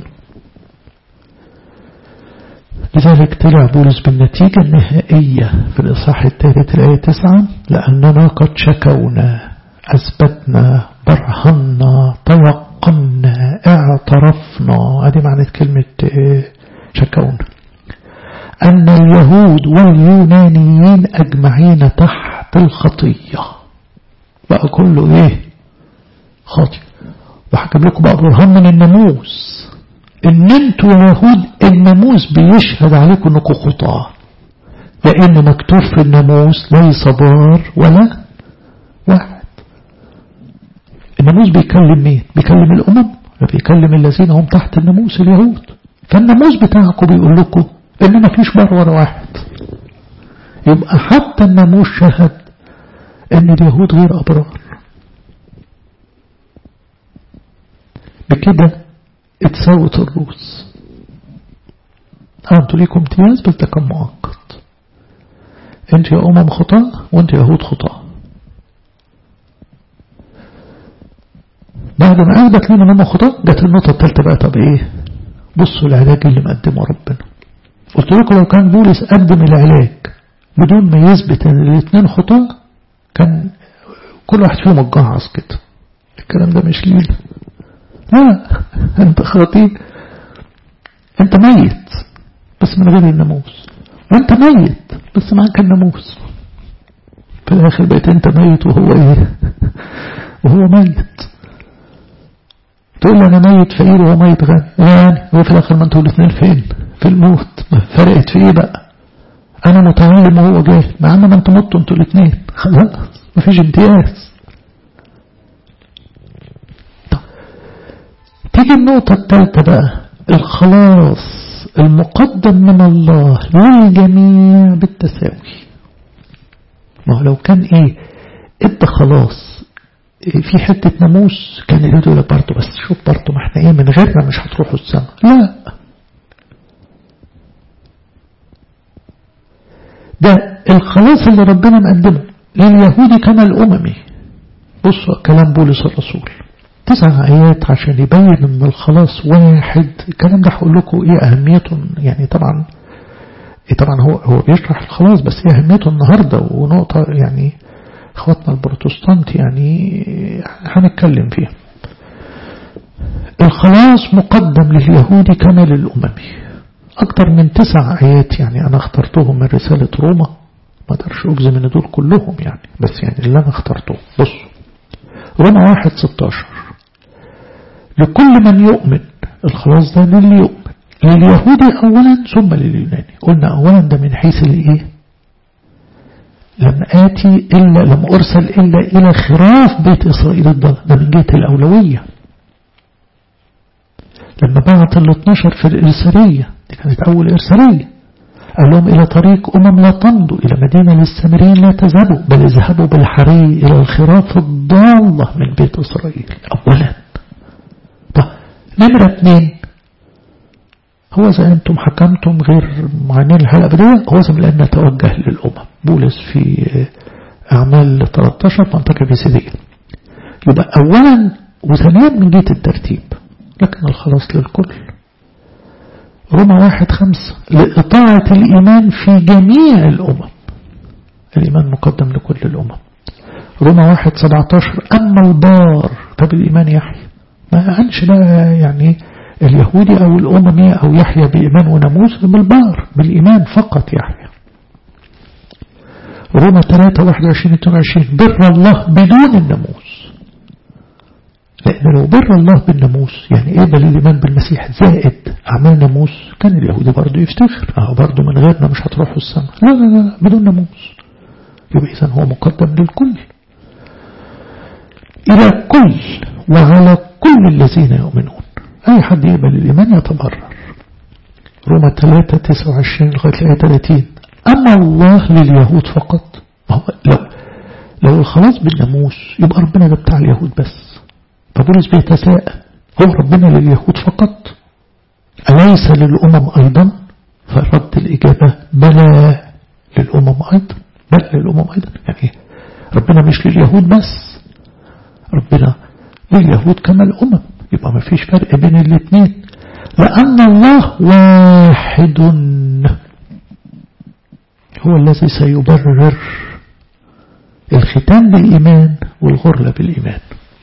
لذلك طلع بولس بالنتيجة النهائية في الإصحاح الثالث الآية 9 لأننا قد شكونا أثبتنا برهنا توقنا اعترفنا هذه معنى كلمة شكونا أن اليهود واليونانيين أجمعين تحت الخطية بقى كله إيه خاطئ وحكم لكم بقى برهان من الناموس ان انتوا يهود الناموس بيشهد عليكم انكم خطاة لان مكتوب في الناموس ليس بار ولا واحد الناموس بيكلم مين بيكلم الامم بيكلم الذين هم تحت الناموس اليهود فالناموس بتاعكم بيقول لكم ان ما فيش بار ولا واحد يبقى حتى الناموس شهد ان اليهود غير ابرار بكده اتساوت الروس انتوا ليكم امتياز بس ده كان مؤقت انت يا امم خطاء وانت يهود خطاء بعد ما اثبت لنا انهم خطاء جت النقطه الثالثه بقى طب ايه بصوا العلاج اللي مقدمه ربنا قلت لكم لو كان بولس قدم العلاج بدون ما يثبت ان الاثنين خطاء كان كل واحد فيهم اتجعص كده الكلام ده مش لينا لا انت خاطي انت ميت بس من غير الناموس وانت ميت بس معاك الناموس في الاخر بقيت انت ميت وهو ايه وهو ميت تقول لي انا ميت فقير وهو ميت غني يعني هو في الاخر ما انتوا الاثنين فين في الموت فرقت في ايه بقى انا متعلم وهو جاهل مع ان ما انتوا متوا انتوا الاثنين خلاص مفيش امتياز تيجي النقطة الثالثة بقى الخلاص المقدم من الله للجميع بالتساوي ما هو لو كان ايه ادى خلاص إيه في حتة ناموس كان يقول لك برضه بس شوف برضه ما احنا ايه من غيرنا مش هتروحوا السماء لا ده الخلاص اللي ربنا مقدمه لليهودي كما الأممي بصوا كلام بولس الرسول تسع آيات عشان يبين ان الخلاص واحد الكلام ده هقول لكم ايه اهميته يعني طبعا إيه طبعا هو هو بيشرح الخلاص بس ايه اهميته النهارده ونقطة يعني اخواتنا البروتستانت يعني هنتكلم فيها الخلاص مقدم لليهودي كما للأممي أكثر من تسع آيات يعني أنا اخترتهم من رسالة روما ما اقدرش أجزم من دول كلهم يعني بس يعني اللي أنا اخترتهم بصوا روما واحد 16 لكل من يؤمن الخلاص ده للي يؤمن لليهودي أولا ثم لليوناني قلنا أولا ده من حيث الإيه لم آتي إلا لم أرسل إلا إلى خراف بيت إسرائيل الضال ده من جهة الأولوية لما بعت ال 12 في الإرسالية دي كانت أول إرسالية قال لهم إلى طريق أمم لا تمضوا إلى مدينة للسامريين لا تذهبوا بل اذهبوا بالحري إلى الخراف الضالة من بيت إسرائيل أولا طب نمرة اثنين هو زي أنتم حكمتم غير معنين الحلقة الأبدية هو زي لأن نتوجه للأمم بولس في أعمال 13 منطقة جسدية يبقى أولا وثانيا من جهة الترتيب لكن الخلاص للكل روما واحد خمسة لإطاعة الإيمان في جميع الأمم الإيمان مقدم لكل الأمم روما واحد سبعتاشر أما البار فبالإيمان يحيى ما قالش بقى يعني اليهودي أو الأممي أو يحيى بإيمان وناموس بالبار بالإيمان فقط يحيى روما 3 21 22 بر الله بدون الناموس لأن لو بر الله بالناموس يعني ايه دليل الإيمان بالمسيح زائد أعمال ناموس كان اليهودي برضه يفتخر اه برضه من غيرنا مش هتروحوا السماء لا لا لا بدون ناموس يبقى إذن هو مقدم للكل إلى كل وعلى كل الذين يؤمنون أي حد يقبل الإيمان يتبرر روما 3 29 لغاية 30 أما الله لليهود فقط لو لو الخلاص بالناموس يبقى ربنا ده بتاع اليهود بس فبولس بيتساءل هو ربنا لليهود فقط أليس للأمم أيضا فرد الإجابة بلى للأمم أيضا بلى للأمم أيضا يعني ربنا مش لليهود بس ربنا لليهود كما الأمم يبقى ما فيش فرق بين الاثنين لأن الله واحد هو الذي سيبرر الختام بالإيمان والغرلة بالإيمان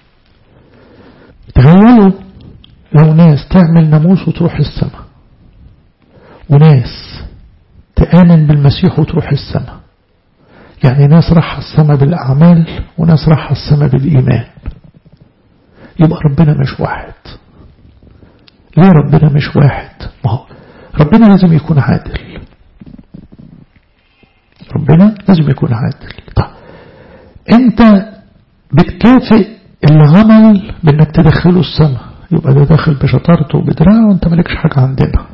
تخيلوا لو ناس تعمل ناموس وتروح السماء وناس تآمن بالمسيح وتروح السماء يعني ناس راح السماء بالأعمال وناس راح السماء بالإيمان يبقى ربنا مش واحد ليه ربنا مش واحد ما هو ربنا لازم يكون عادل ربنا لازم يكون عادل طيب انت بتكافئ اللي عمل بانك تدخله السماء يبقى ده داخل بشطارته وبدراعه وانت مالكش حاجة عندنا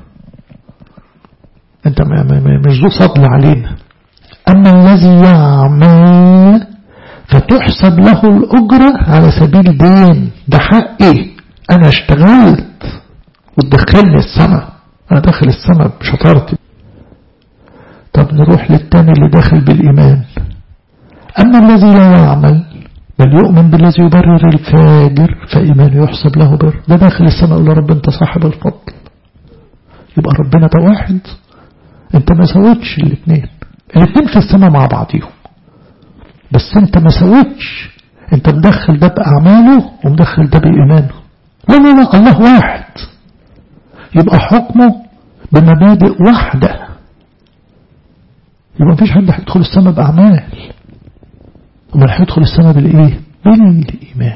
انت مش ذو فضل علينا اما الذي يعمل فتحسب له الأجرة على سبيل دين ده حقي أنا اشتغلت وتدخلني السماء أنا داخل السماء بشطارتي طب نروح للتاني اللي داخل بالإيمان أما الذي لا يعمل بل يؤمن بالذي يبرر الفاجر فإيمانه يحسب له بر ده داخل السماء يقول رب أنت صاحب الفضل يبقى ربنا ده واحد أنت ما سويتش الاثنين الاثنين في السماء مع بعضيهم بس انت ما سويتش انت مدخل ده بأعماله ومدخل ده بإيمانه لا لا لا الله واحد يبقى حكمه بمبادئ واحدة يبقى مفيش حد هيدخل السماء بأعمال امال هيدخل السماء بالإيه بالإيمان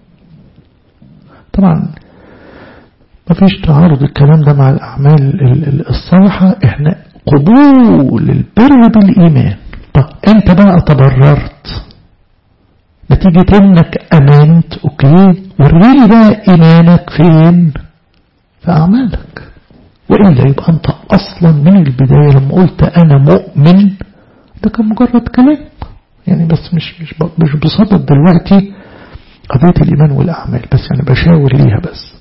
طبعا مفيش تعارض الكلام ده مع الأعمال الصالحة احنا قبول البر بالإيمان طب انت بقى تبررت نتيجة انك امنت اوكي وريني بقى ايمانك فين في اعمالك وإلا يبقى انت اصلا من البداية لما قلت انا مؤمن ده كان مجرد كلام يعني بس مش مش مش بصدد دلوقتي قضية الإيمان والأعمال بس يعني بشاور ليها بس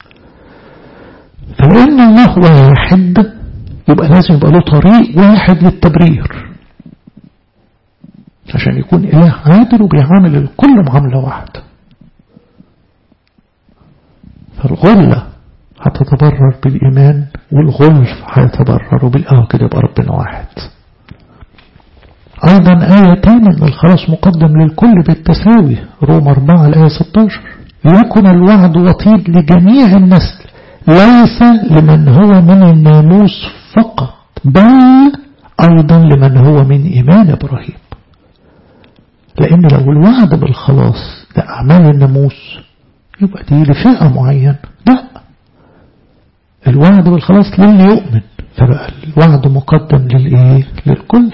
فلأن الله واحد يبقى لازم يبقى له طريق واحد للتبرير عشان يكون إله عادل وبيعامل الكل معاملة واحدة فالغلة هتتبرر بالإيمان والغلف هيتبرر بالآه كده يبقى ربنا واحد أيضا آية تانية من الخلاص مقدم للكل بالتساوي روم 4 الآية 16 ليكن الوعد وطيد لجميع النسل ليس لمن هو من الناموس فقط بل أيضا لمن هو من إيمان إبراهيم لأن لو الوعد بالخلاص ده أعمال الناموس يبقى دي لفئة معينة لا الوعد بالخلاص للي يؤمن فبقى الوعد مقدم للإيه للكل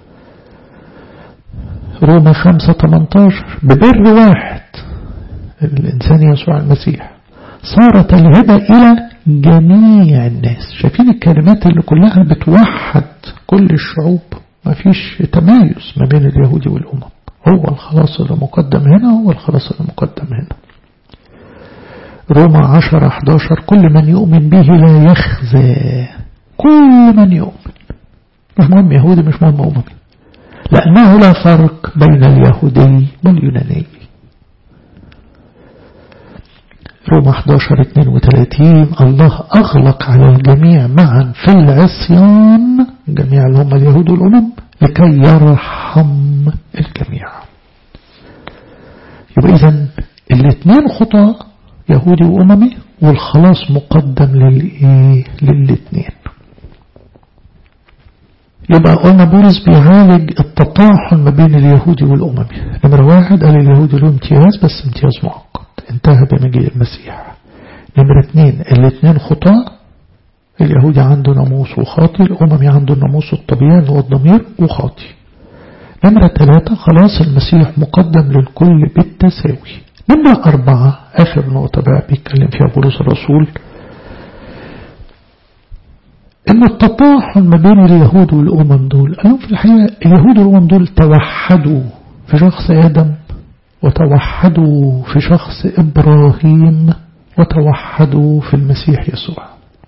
روما خمسة 18 ببر واحد الإنسان يسوع المسيح صارت الهبة إلى جميع الناس شايفين الكلمات اللي كلها بتوحد كل الشعوب ما فيش تمايز ما بين اليهود والأمم هو الخلاص اللي مقدم هنا هو الخلاص اللي مقدم هنا روما عشر 11 كل من يؤمن به لا يخزى كل من يؤمن مش مهم يهودي مش مهم أممي لأنه لا فرق بين اليهودي واليوناني روما 11 32 الله أغلق على الجميع معا في العصيان جميع اللي هم اليهود والأمم لكي يرحم الجميع يبقى إذن الاثنين خطأ يهودي وأممي والخلاص مقدم للإيه للاثنين يبقى قلنا بولس بيعالج التطاحن ما بين اليهودي والأممي نمرة واحد قال اليهودي له امتياز بس امتياز مؤقت انتهى بمجيء المسيح نمرة اثنين الاثنين خطاة اليهودي عنده ناموس وخاطي الأممي عنده الناموس الطبيعي اللي هو الضمير وخاطي نمرة ثلاثة خلاص المسيح مقدم للكل بالتساوي نمرة أربعة آخر نقطة بقى بيتكلم فيها بولس الرسول إن التطاحن ما بين اليهود والأمم دول قالوا في الحقيقة اليهود والأمم دول توحدوا في شخص آدم وتوحدوا في شخص إبراهيم وتوحدوا في المسيح يسوع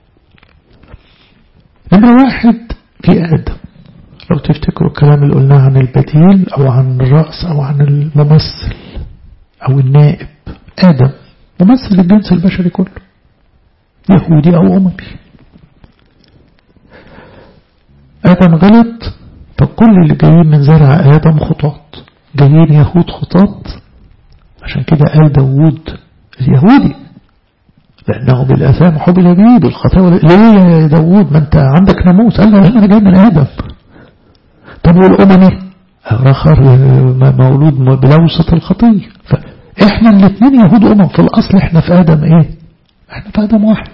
نمرة واحد في آدم لو تفتكروا الكلام اللي قلناه عن البديل أو عن الرأس أو عن الممثل أو النائب آدم ممثل الجنس البشري كله يهودي أو أممي آدم غلط فكل اللي جايين من زرع آدم خطاط جايين يهود خطاط عشان كده قال داوود اليهودي لأنه بالأثام حبل به بالخطايا ليه يا داوود ما أنت عندك ناموس قال له أنا جاي من آدم طب والأممي رخر مولود بلوسة الخطية فإحنا الاثنين يهود أمم في الأصل إحنا في آدم إيه إحنا في آدم واحد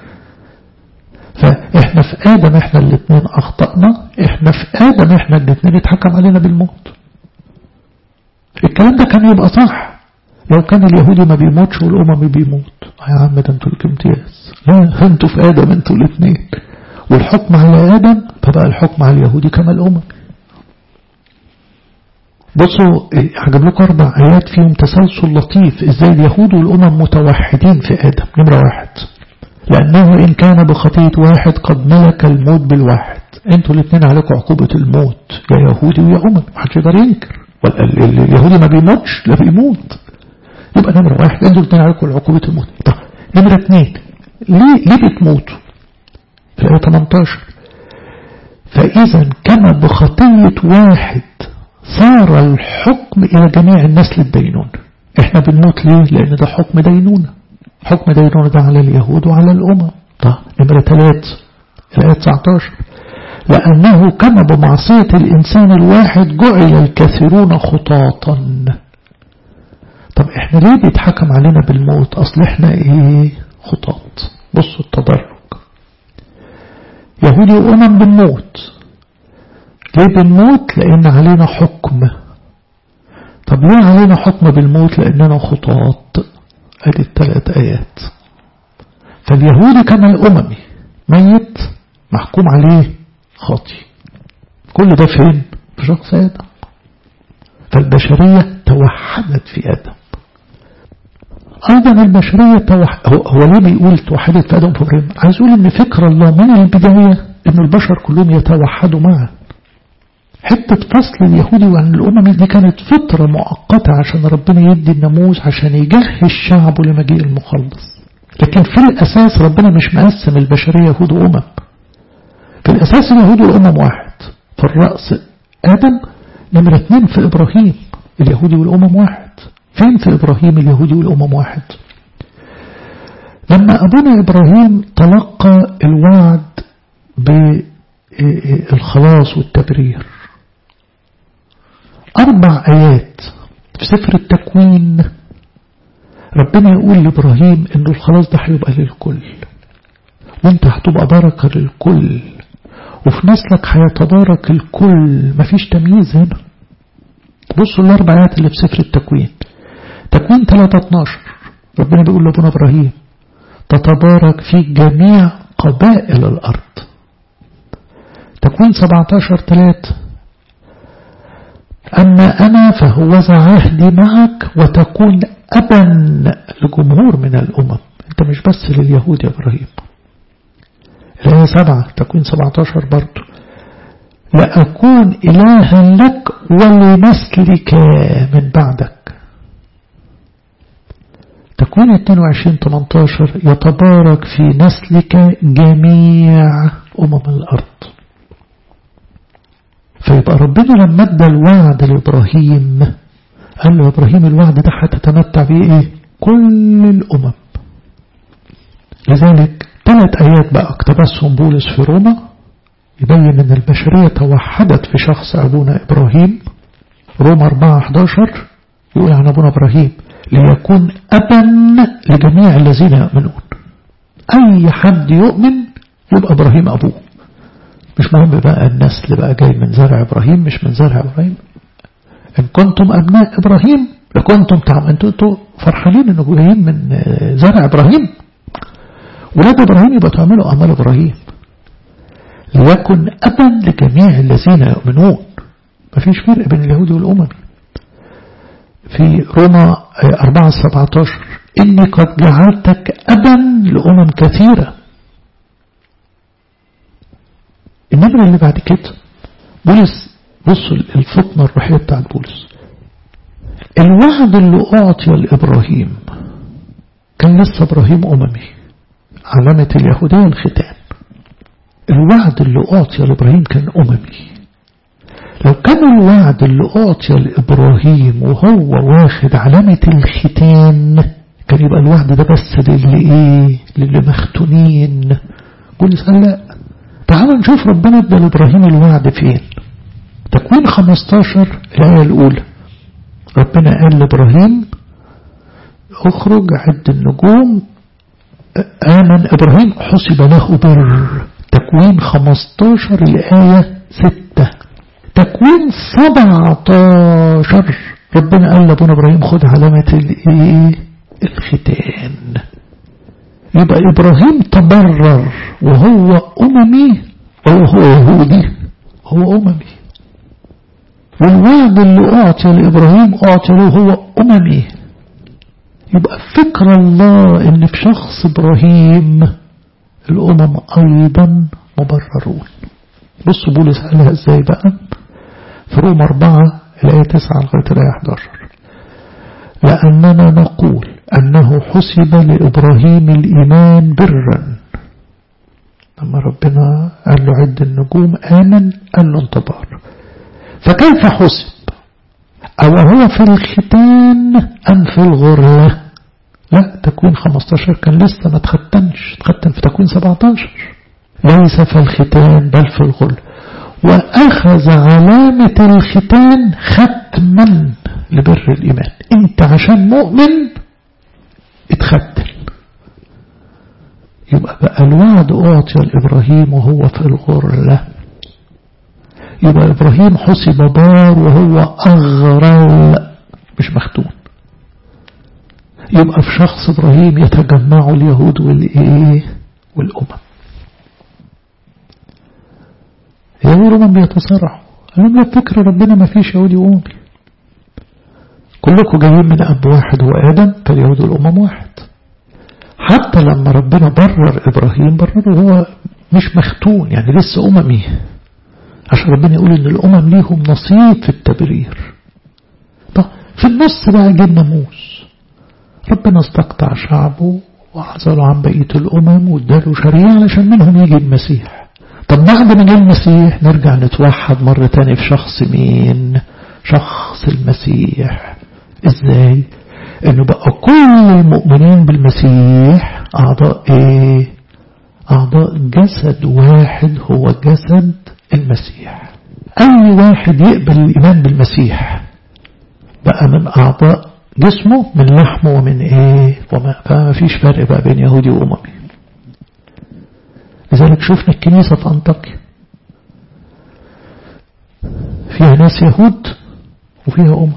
فإحنا في آدم إحنا الاثنين أخطأنا إحنا في آدم إحنا الاثنين اتحكم علينا بالموت الكلام ده كان يبقى صح لو كان اليهودي ما بيموتش والأممي بيموت يا عم ده انتوا الامتياز لا انتوا في آدم انتوا الاثنين والحكم على آدم فبقى الحكم على اليهودي كما الأمم بصوا هجيب لكم أربع آيات فيهم تسلسل لطيف إزاي اليهود والأمم متوحدين في آدم نمرة واحد لأنه إن كان بخطية واحد قد ملك الموت بالواحد انتوا الاثنين عليكم عقوبة الموت يا يهودي ويا أمم محدش يقدر ينكر اليهودي ما بيموتش لا بيموت يبقى نمرة واحد انتوا الاثنين عليكم عقوبة الموت طب نمرة اثنين ليه ليه بتموتوا في الآية 18 فإذا كما بخطية واحد صار الحكم إلى جميع الناس للدينون احنا بنموت ليه لأن ده حكم دينونة حكم دينونة ده على اليهود وعلى الأمم طب نمرة ثلاث الآية 19 لأنه كما بمعصية الإنسان الواحد جعل الكثيرون خطاطا طب احنا ليه بيتحكم علينا بالموت اصل احنا ايه خطاط بصوا التدرج يهودي وامم بنموت ليه بنموت لان علينا حكم طب ليه علينا حكم بالموت لاننا خطاط ادي الثلاث ايات فاليهودي كان الاممي ميت محكوم عليه خاطي كل ده فين في شخص ادم فالبشرية توحدت في ادم أيضا البشرية توح... هو, هو ليه بيقول توحدت في آدم وإبراهيم عايز يقول إن فكر الله من البداية إن البشر كلهم يتوحدوا معا حتة فصل اليهودي عن الأمم دي كانت فترة مؤقتة عشان ربنا يدي الناموس عشان يجهز شعبه لمجيء المخلص لكن في الأساس ربنا مش مقسم البشرية يهود وأمم في الأساس اليهود والأمم واحد في الرأس آدم نمرة اثنين في إبراهيم اليهودي والأمم واحد فين في إبراهيم اليهودي والأمم واحد لما أبونا إبراهيم تلقى الوعد بالخلاص والتبرير أربع آيات في سفر التكوين ربنا يقول لإبراهيم إنه الخلاص ده هيبقى للكل وانت هتبقى بركة للكل وفي نسلك هيتبارك الكل مفيش تمييز هنا بصوا الأربع آيات اللي في سفر التكوين تكوين 3-12 ربنا بيقول لابونا إبراهيم تتبارك في جميع قبائل الأرض تكوين 17-3 أما أنا فهوذا عهدي معك وتكون أبا لجمهور من الأمم أنت مش بس لليهود يا إبراهيم الآية 7 تكوين 17 برضو لأكون إلها لك ولنسلك من بعدك تكوين 22 18 يتبارك في نسلك جميع أمم الأرض فيبقى ربنا لما ادى الوعد لإبراهيم قال له إبراهيم الوعد ده هتتمتع بيه إيه كل الأمم لذلك ثلاث آيات بقى اقتبسهم بولس في روما يبين أن البشرية توحدت في شخص أبونا إبراهيم روما 4 11 يقول عن أبونا إبراهيم ليكون أبا لجميع الذين يؤمنون أي حد يؤمن يبقى إبراهيم أبوه مش مهم بقى النسل بقى جاي من زرع إبراهيم مش من زرع إبراهيم إن كنتم أبناء إبراهيم لكنتم تعم أنتوا أنتوا فرحانين إنكم جايين من زرع إبراهيم ولاد إبراهيم يبقى تعملوا أعمال إبراهيم ليكن أبا لجميع الذين يؤمنون مفيش فرق بين اليهود والأمم في روما 4 17 إني قد جعلتك أبا لأمم كثيرة النمرة اللي بعد كده بولس بصوا الفطنة الروحية بتاعت بولس الوعد اللي أعطي لإبراهيم كان لسه إبراهيم أممي علامة اليهودية الختان الوعد اللي أعطي لإبراهيم كان أممي لو كان الوعد اللي أعطي لإبراهيم وهو واخد علامة الختان كان يبقى الوعد ده بس للي إيه للي مختونين قول قال لا تعالوا نشوف ربنا ادى لإبراهيم الوعد فين تكوين 15 الآية الأولى ربنا قال لإبراهيم اخرج عد النجوم آمن إبراهيم حسب له بر تكوين 15 الآية 6 تكوين 17 ربنا قال لابونا إبراهيم خد علامة الإيه الختان يبقى إبراهيم تبرر وهو أممي وهو يهودي هو أممي والوعد اللي أعطي لإبراهيم أعطي له هو أممي يبقى فكر الله ان في شخص ابراهيم الامم ايضا مبررون بصوا بولس قالها ازاي بقى في روم أربعة الآية 9 لغاية الآية 11 لأننا نقول أنه حسب لإبراهيم الإيمان برا لما ربنا قال له عد النجوم آمن قال له انتظار فكيف حسب أو هو في الختان أم في الغرة لا تكوين 15 كان لسه ما تختنش تختن في تكوين 17 ليس في الختان بل في الغرة وأخذ علامة الختان ختما لبر الإيمان انت عشان مؤمن اتختن يبقى بقى الوعد أعطي لإبراهيم وهو في الغرة يبقى إبراهيم حسب بار وهو أغرل مش مختون يبقى في شخص إبراهيم يتجمع اليهود والإيه والأمم اليهود والأمم بيتصارعوا قال لهم لا فكرة ربنا ما فيش يهودي وأممي كلكم جايين من أب واحد هو آدم فاليهود والأمم واحد حتى لما ربنا برر إبراهيم برره هو مش مختون يعني لسه أممي عشان ربنا يقول ان الامم ليهم نصيب في التبرير طب في النص بقى جه الناموس ربنا استقطع شعبه وعزله عن بقية الامم واداله شريعة علشان منهم يجي المسيح طب بعد ما جه المسيح نرجع نتوحد مرة تانية في شخص مين شخص المسيح ازاي انه بقى كل المؤمنين بالمسيح اعضاء ايه اعضاء جسد واحد هو جسد المسيح أي واحد يقبل الإيمان بالمسيح بقى من أعضاء جسمه من لحمه ومن إيه وما فما فيش فرق بقى بين يهودي وأممي لذلك شفنا الكنيسة في أنطاكيا فيها ناس يهود وفيها أمم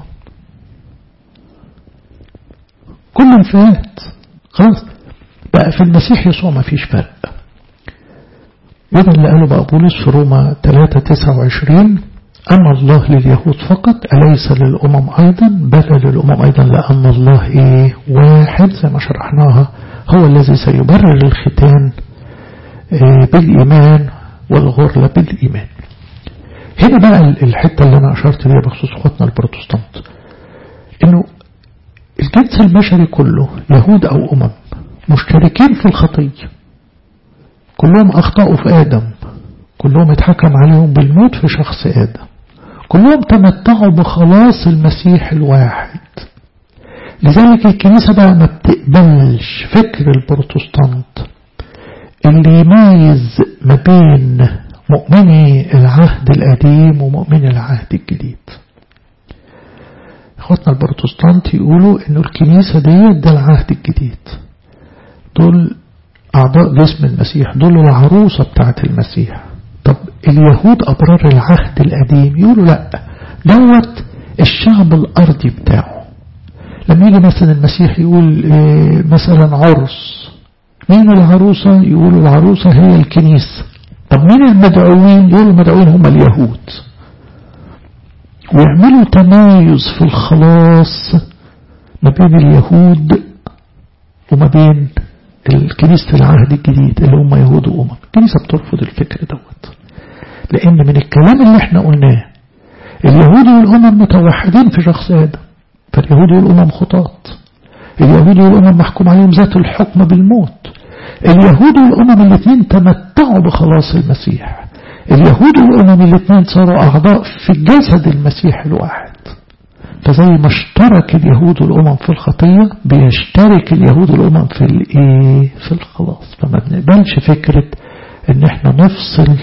كل فات خلاص بقى في المسيح يسوع ما فيش فرق وده اللي قاله بقى بولس في روما 3 29 أما الله لليهود فقط أليس للأمم أيضا بل للأمم أيضا لأن الله إيه واحد زي ما شرحناها هو الذي سيبرر الختان إيه بالإيمان والغرلة بالإيمان هنا بقى الحتة اللي أنا أشرت ليها بخصوص أخواتنا البروتستانت إنه الجنس البشري كله يهود أو أمم مشتركين في الخطية كلهم أخطأوا في آدم كلهم اتحكم عليهم بالموت في شخص آدم كلهم تمتعوا بخلاص المسيح الواحد لذلك الكنيسة بقى ما بتقبلش فكر البروتستانت اللي يميز ما بين مؤمني العهد القديم ومؤمني العهد الجديد اخواتنا البروتستانت يقولوا انه الكنيسة دي ده العهد الجديد دول أعضاء جسم المسيح دول العروسة بتاعت المسيح طب اليهود أبرار العهد القديم يقولوا لا دوت الشعب الأرضي بتاعه لما يجي مثلا المسيح يقول مثلا عرس مين العروسة يقولوا العروسة هي الكنيسة طب مين المدعوين يقولوا المدعوين هم اليهود ويعملوا تمايز في الخلاص ما بين اليهود وما بين الكنيسة العهد الجديد اللي هم يهود وأمم الكنيسة بترفض الفكر دوت لأن من الكلام اللي احنا قلناه اليهود والأمم متوحدين في شخص آدم فاليهود والأمم خطاط اليهود والأمم محكوم عليهم ذات الحكم بالموت اليهود والأمم الاثنين تمتعوا بخلاص المسيح اليهود والأمم الاثنين صاروا أعضاء في جسد المسيح الواحد فزي ما اشترك اليهود والأمم في الخطية بيشترك اليهود والأمم في الايه في الخلاص فما بنقبلش فكرة ان احنا نفصل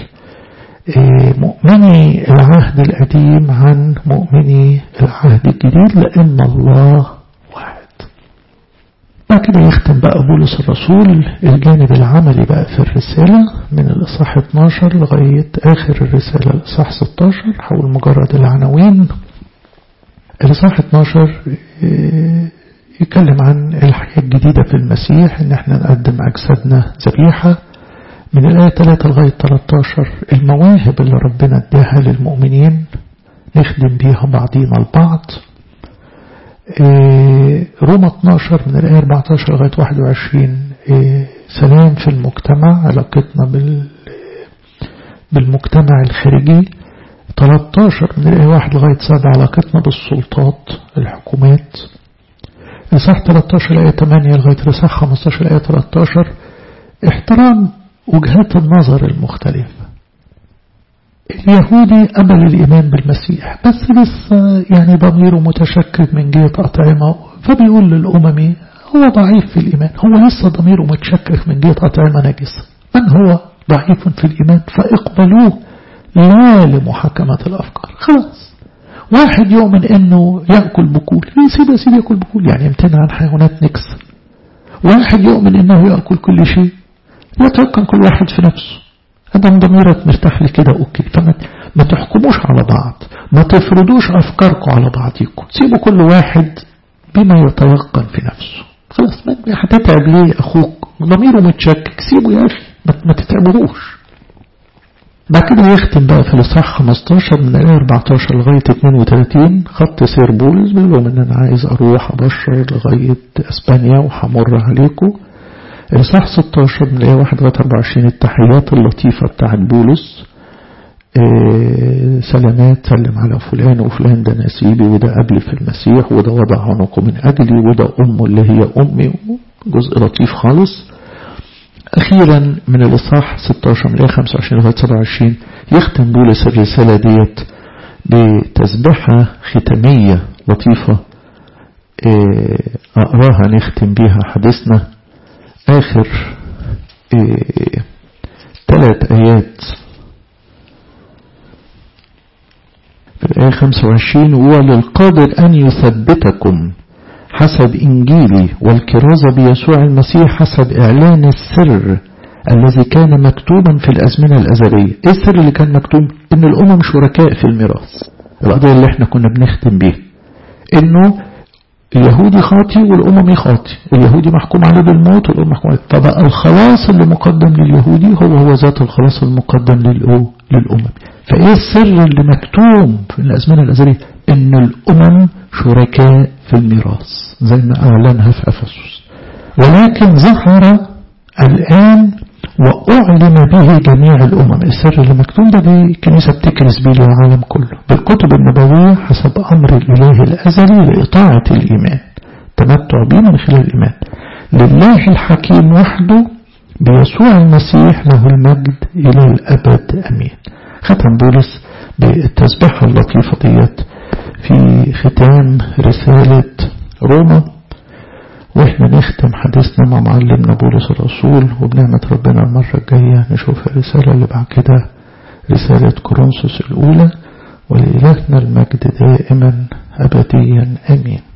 مؤمني العهد القديم عن مؤمني العهد الجديد لأن الله واحد بعد كده يختم بقى بولس الرسول الجانب العملي بقى في الرسالة من الإصحاح 12 لغاية آخر الرسالة الإصحاح 16 حول مجرد العناوين الإصحاح 12 يتكلم عن الحياة الجديدة في المسيح إن احنا نقدم أجسادنا ذبيحة من الآية 3 لغاية 13 المواهب اللي ربنا اداها للمؤمنين نخدم بيها بعضينا البعض روما 12 من الآية 14 لغاية 21 سلام في المجتمع علاقتنا بال بالمجتمع الخارجي 13 من الآية 1 لغاية 7 علاقتنا بالسلطات الحكومات إصحاح 13 الآية 8 لغاية إصحاح 15 الآية 13 احترام وجهات النظر المختلفة اليهودي قبل الإيمان بالمسيح بس لسه يعني ضميره متشكك من جهة أطعمة فبيقول للأممي هو ضعيف في الإيمان هو لسه ضميره متشكك من جهة أطعمة نجسة من هو ضعيف في الإيمان فاقبلوه لا لمحاكمة الأفكار خلاص واحد يؤمن انه يأكل بكول يسيب يسيب يأكل بكول يعني يمتنع عن حيوانات نكس واحد يؤمن انه يأكل كل شيء يتوكل كل واحد في نفسه أدم ضميرك مرتاح لكده أوكي فما ما تحكموش على بعض ما تفرضوش أفكاركم على بعضيكم سيبوا كل واحد بما يتيقن في نفسه خلاص ما هتتعب ليه أخوك ضميره متشكك سيبه يا أخي ما تتعبوش بعد كده يختم بقى في الإصحاح 15 من الآية 14 لغاية 32 خط سير بولس بيقول لهم إن أنا عايز أروح أبشر لغاية أسبانيا وهمر عليكم الإصحاح 16 من الآية 1 لغاية 24 التحيات اللطيفة بتاعت بولس إيه سلامات سلم على فلان وفلان ده نسيبي وده قبلي في المسيح وده وضع عنقه من أجلي وده أمه اللي هي أمي جزء لطيف خالص أخيرا من الإصحاح 16 من الآية 25 لغاية 27 يختم بولس الرسالة ديت بتسبحة ختامية لطيفة إيه أقراها نختم بيها حديثنا آخر إيه ثلاث آيات في الآية 25 وللقادر أن يثبتكم حسب إنجيلي والكرازة بيسوع المسيح حسب إعلان السر الذي كان مكتوبا في الأزمنة الأزلية إيه السر اللي كان مكتوب إن الأمم شركاء في الميراث القضية اللي احنا كنا بنختم بيها إنه اليهودي خاطي والأممي خاطي اليهودي محكوم عليه بالموت والأمم محكوم عليه فبقى الخلاص اللي مقدم لليهودي هو هو ذات الخلاص المقدم للأمم فإيه السر اللي مكتوم في الأزمنة الأزلية إن الأمم شركاء في الميراث زي ما أعلنها في أفسس ولكن ظهر الآن وأعلم به جميع الأمم السر اللي مكتوم ده دي الكنيسة بتكرس بيه للعالم كله بالكتب النبوية حسب أمر الإله الأزلي لإطاعة الإيمان تمتع به من خلال الإيمان لله الحكيم وحده بيسوع المسيح له المجد إلى الأبد أمين ختم بولس بالتسبيحة اللطيفة ديت في ختام رسالة روما واحنا نختم حديثنا مع معلمنا بولس الرسول وبنعمة ربنا المرة الجاية نشوف الرسالة اللي بعد كده رسالة كورنثوس الأولى ولإلهنا المجد دائما أبديا آمين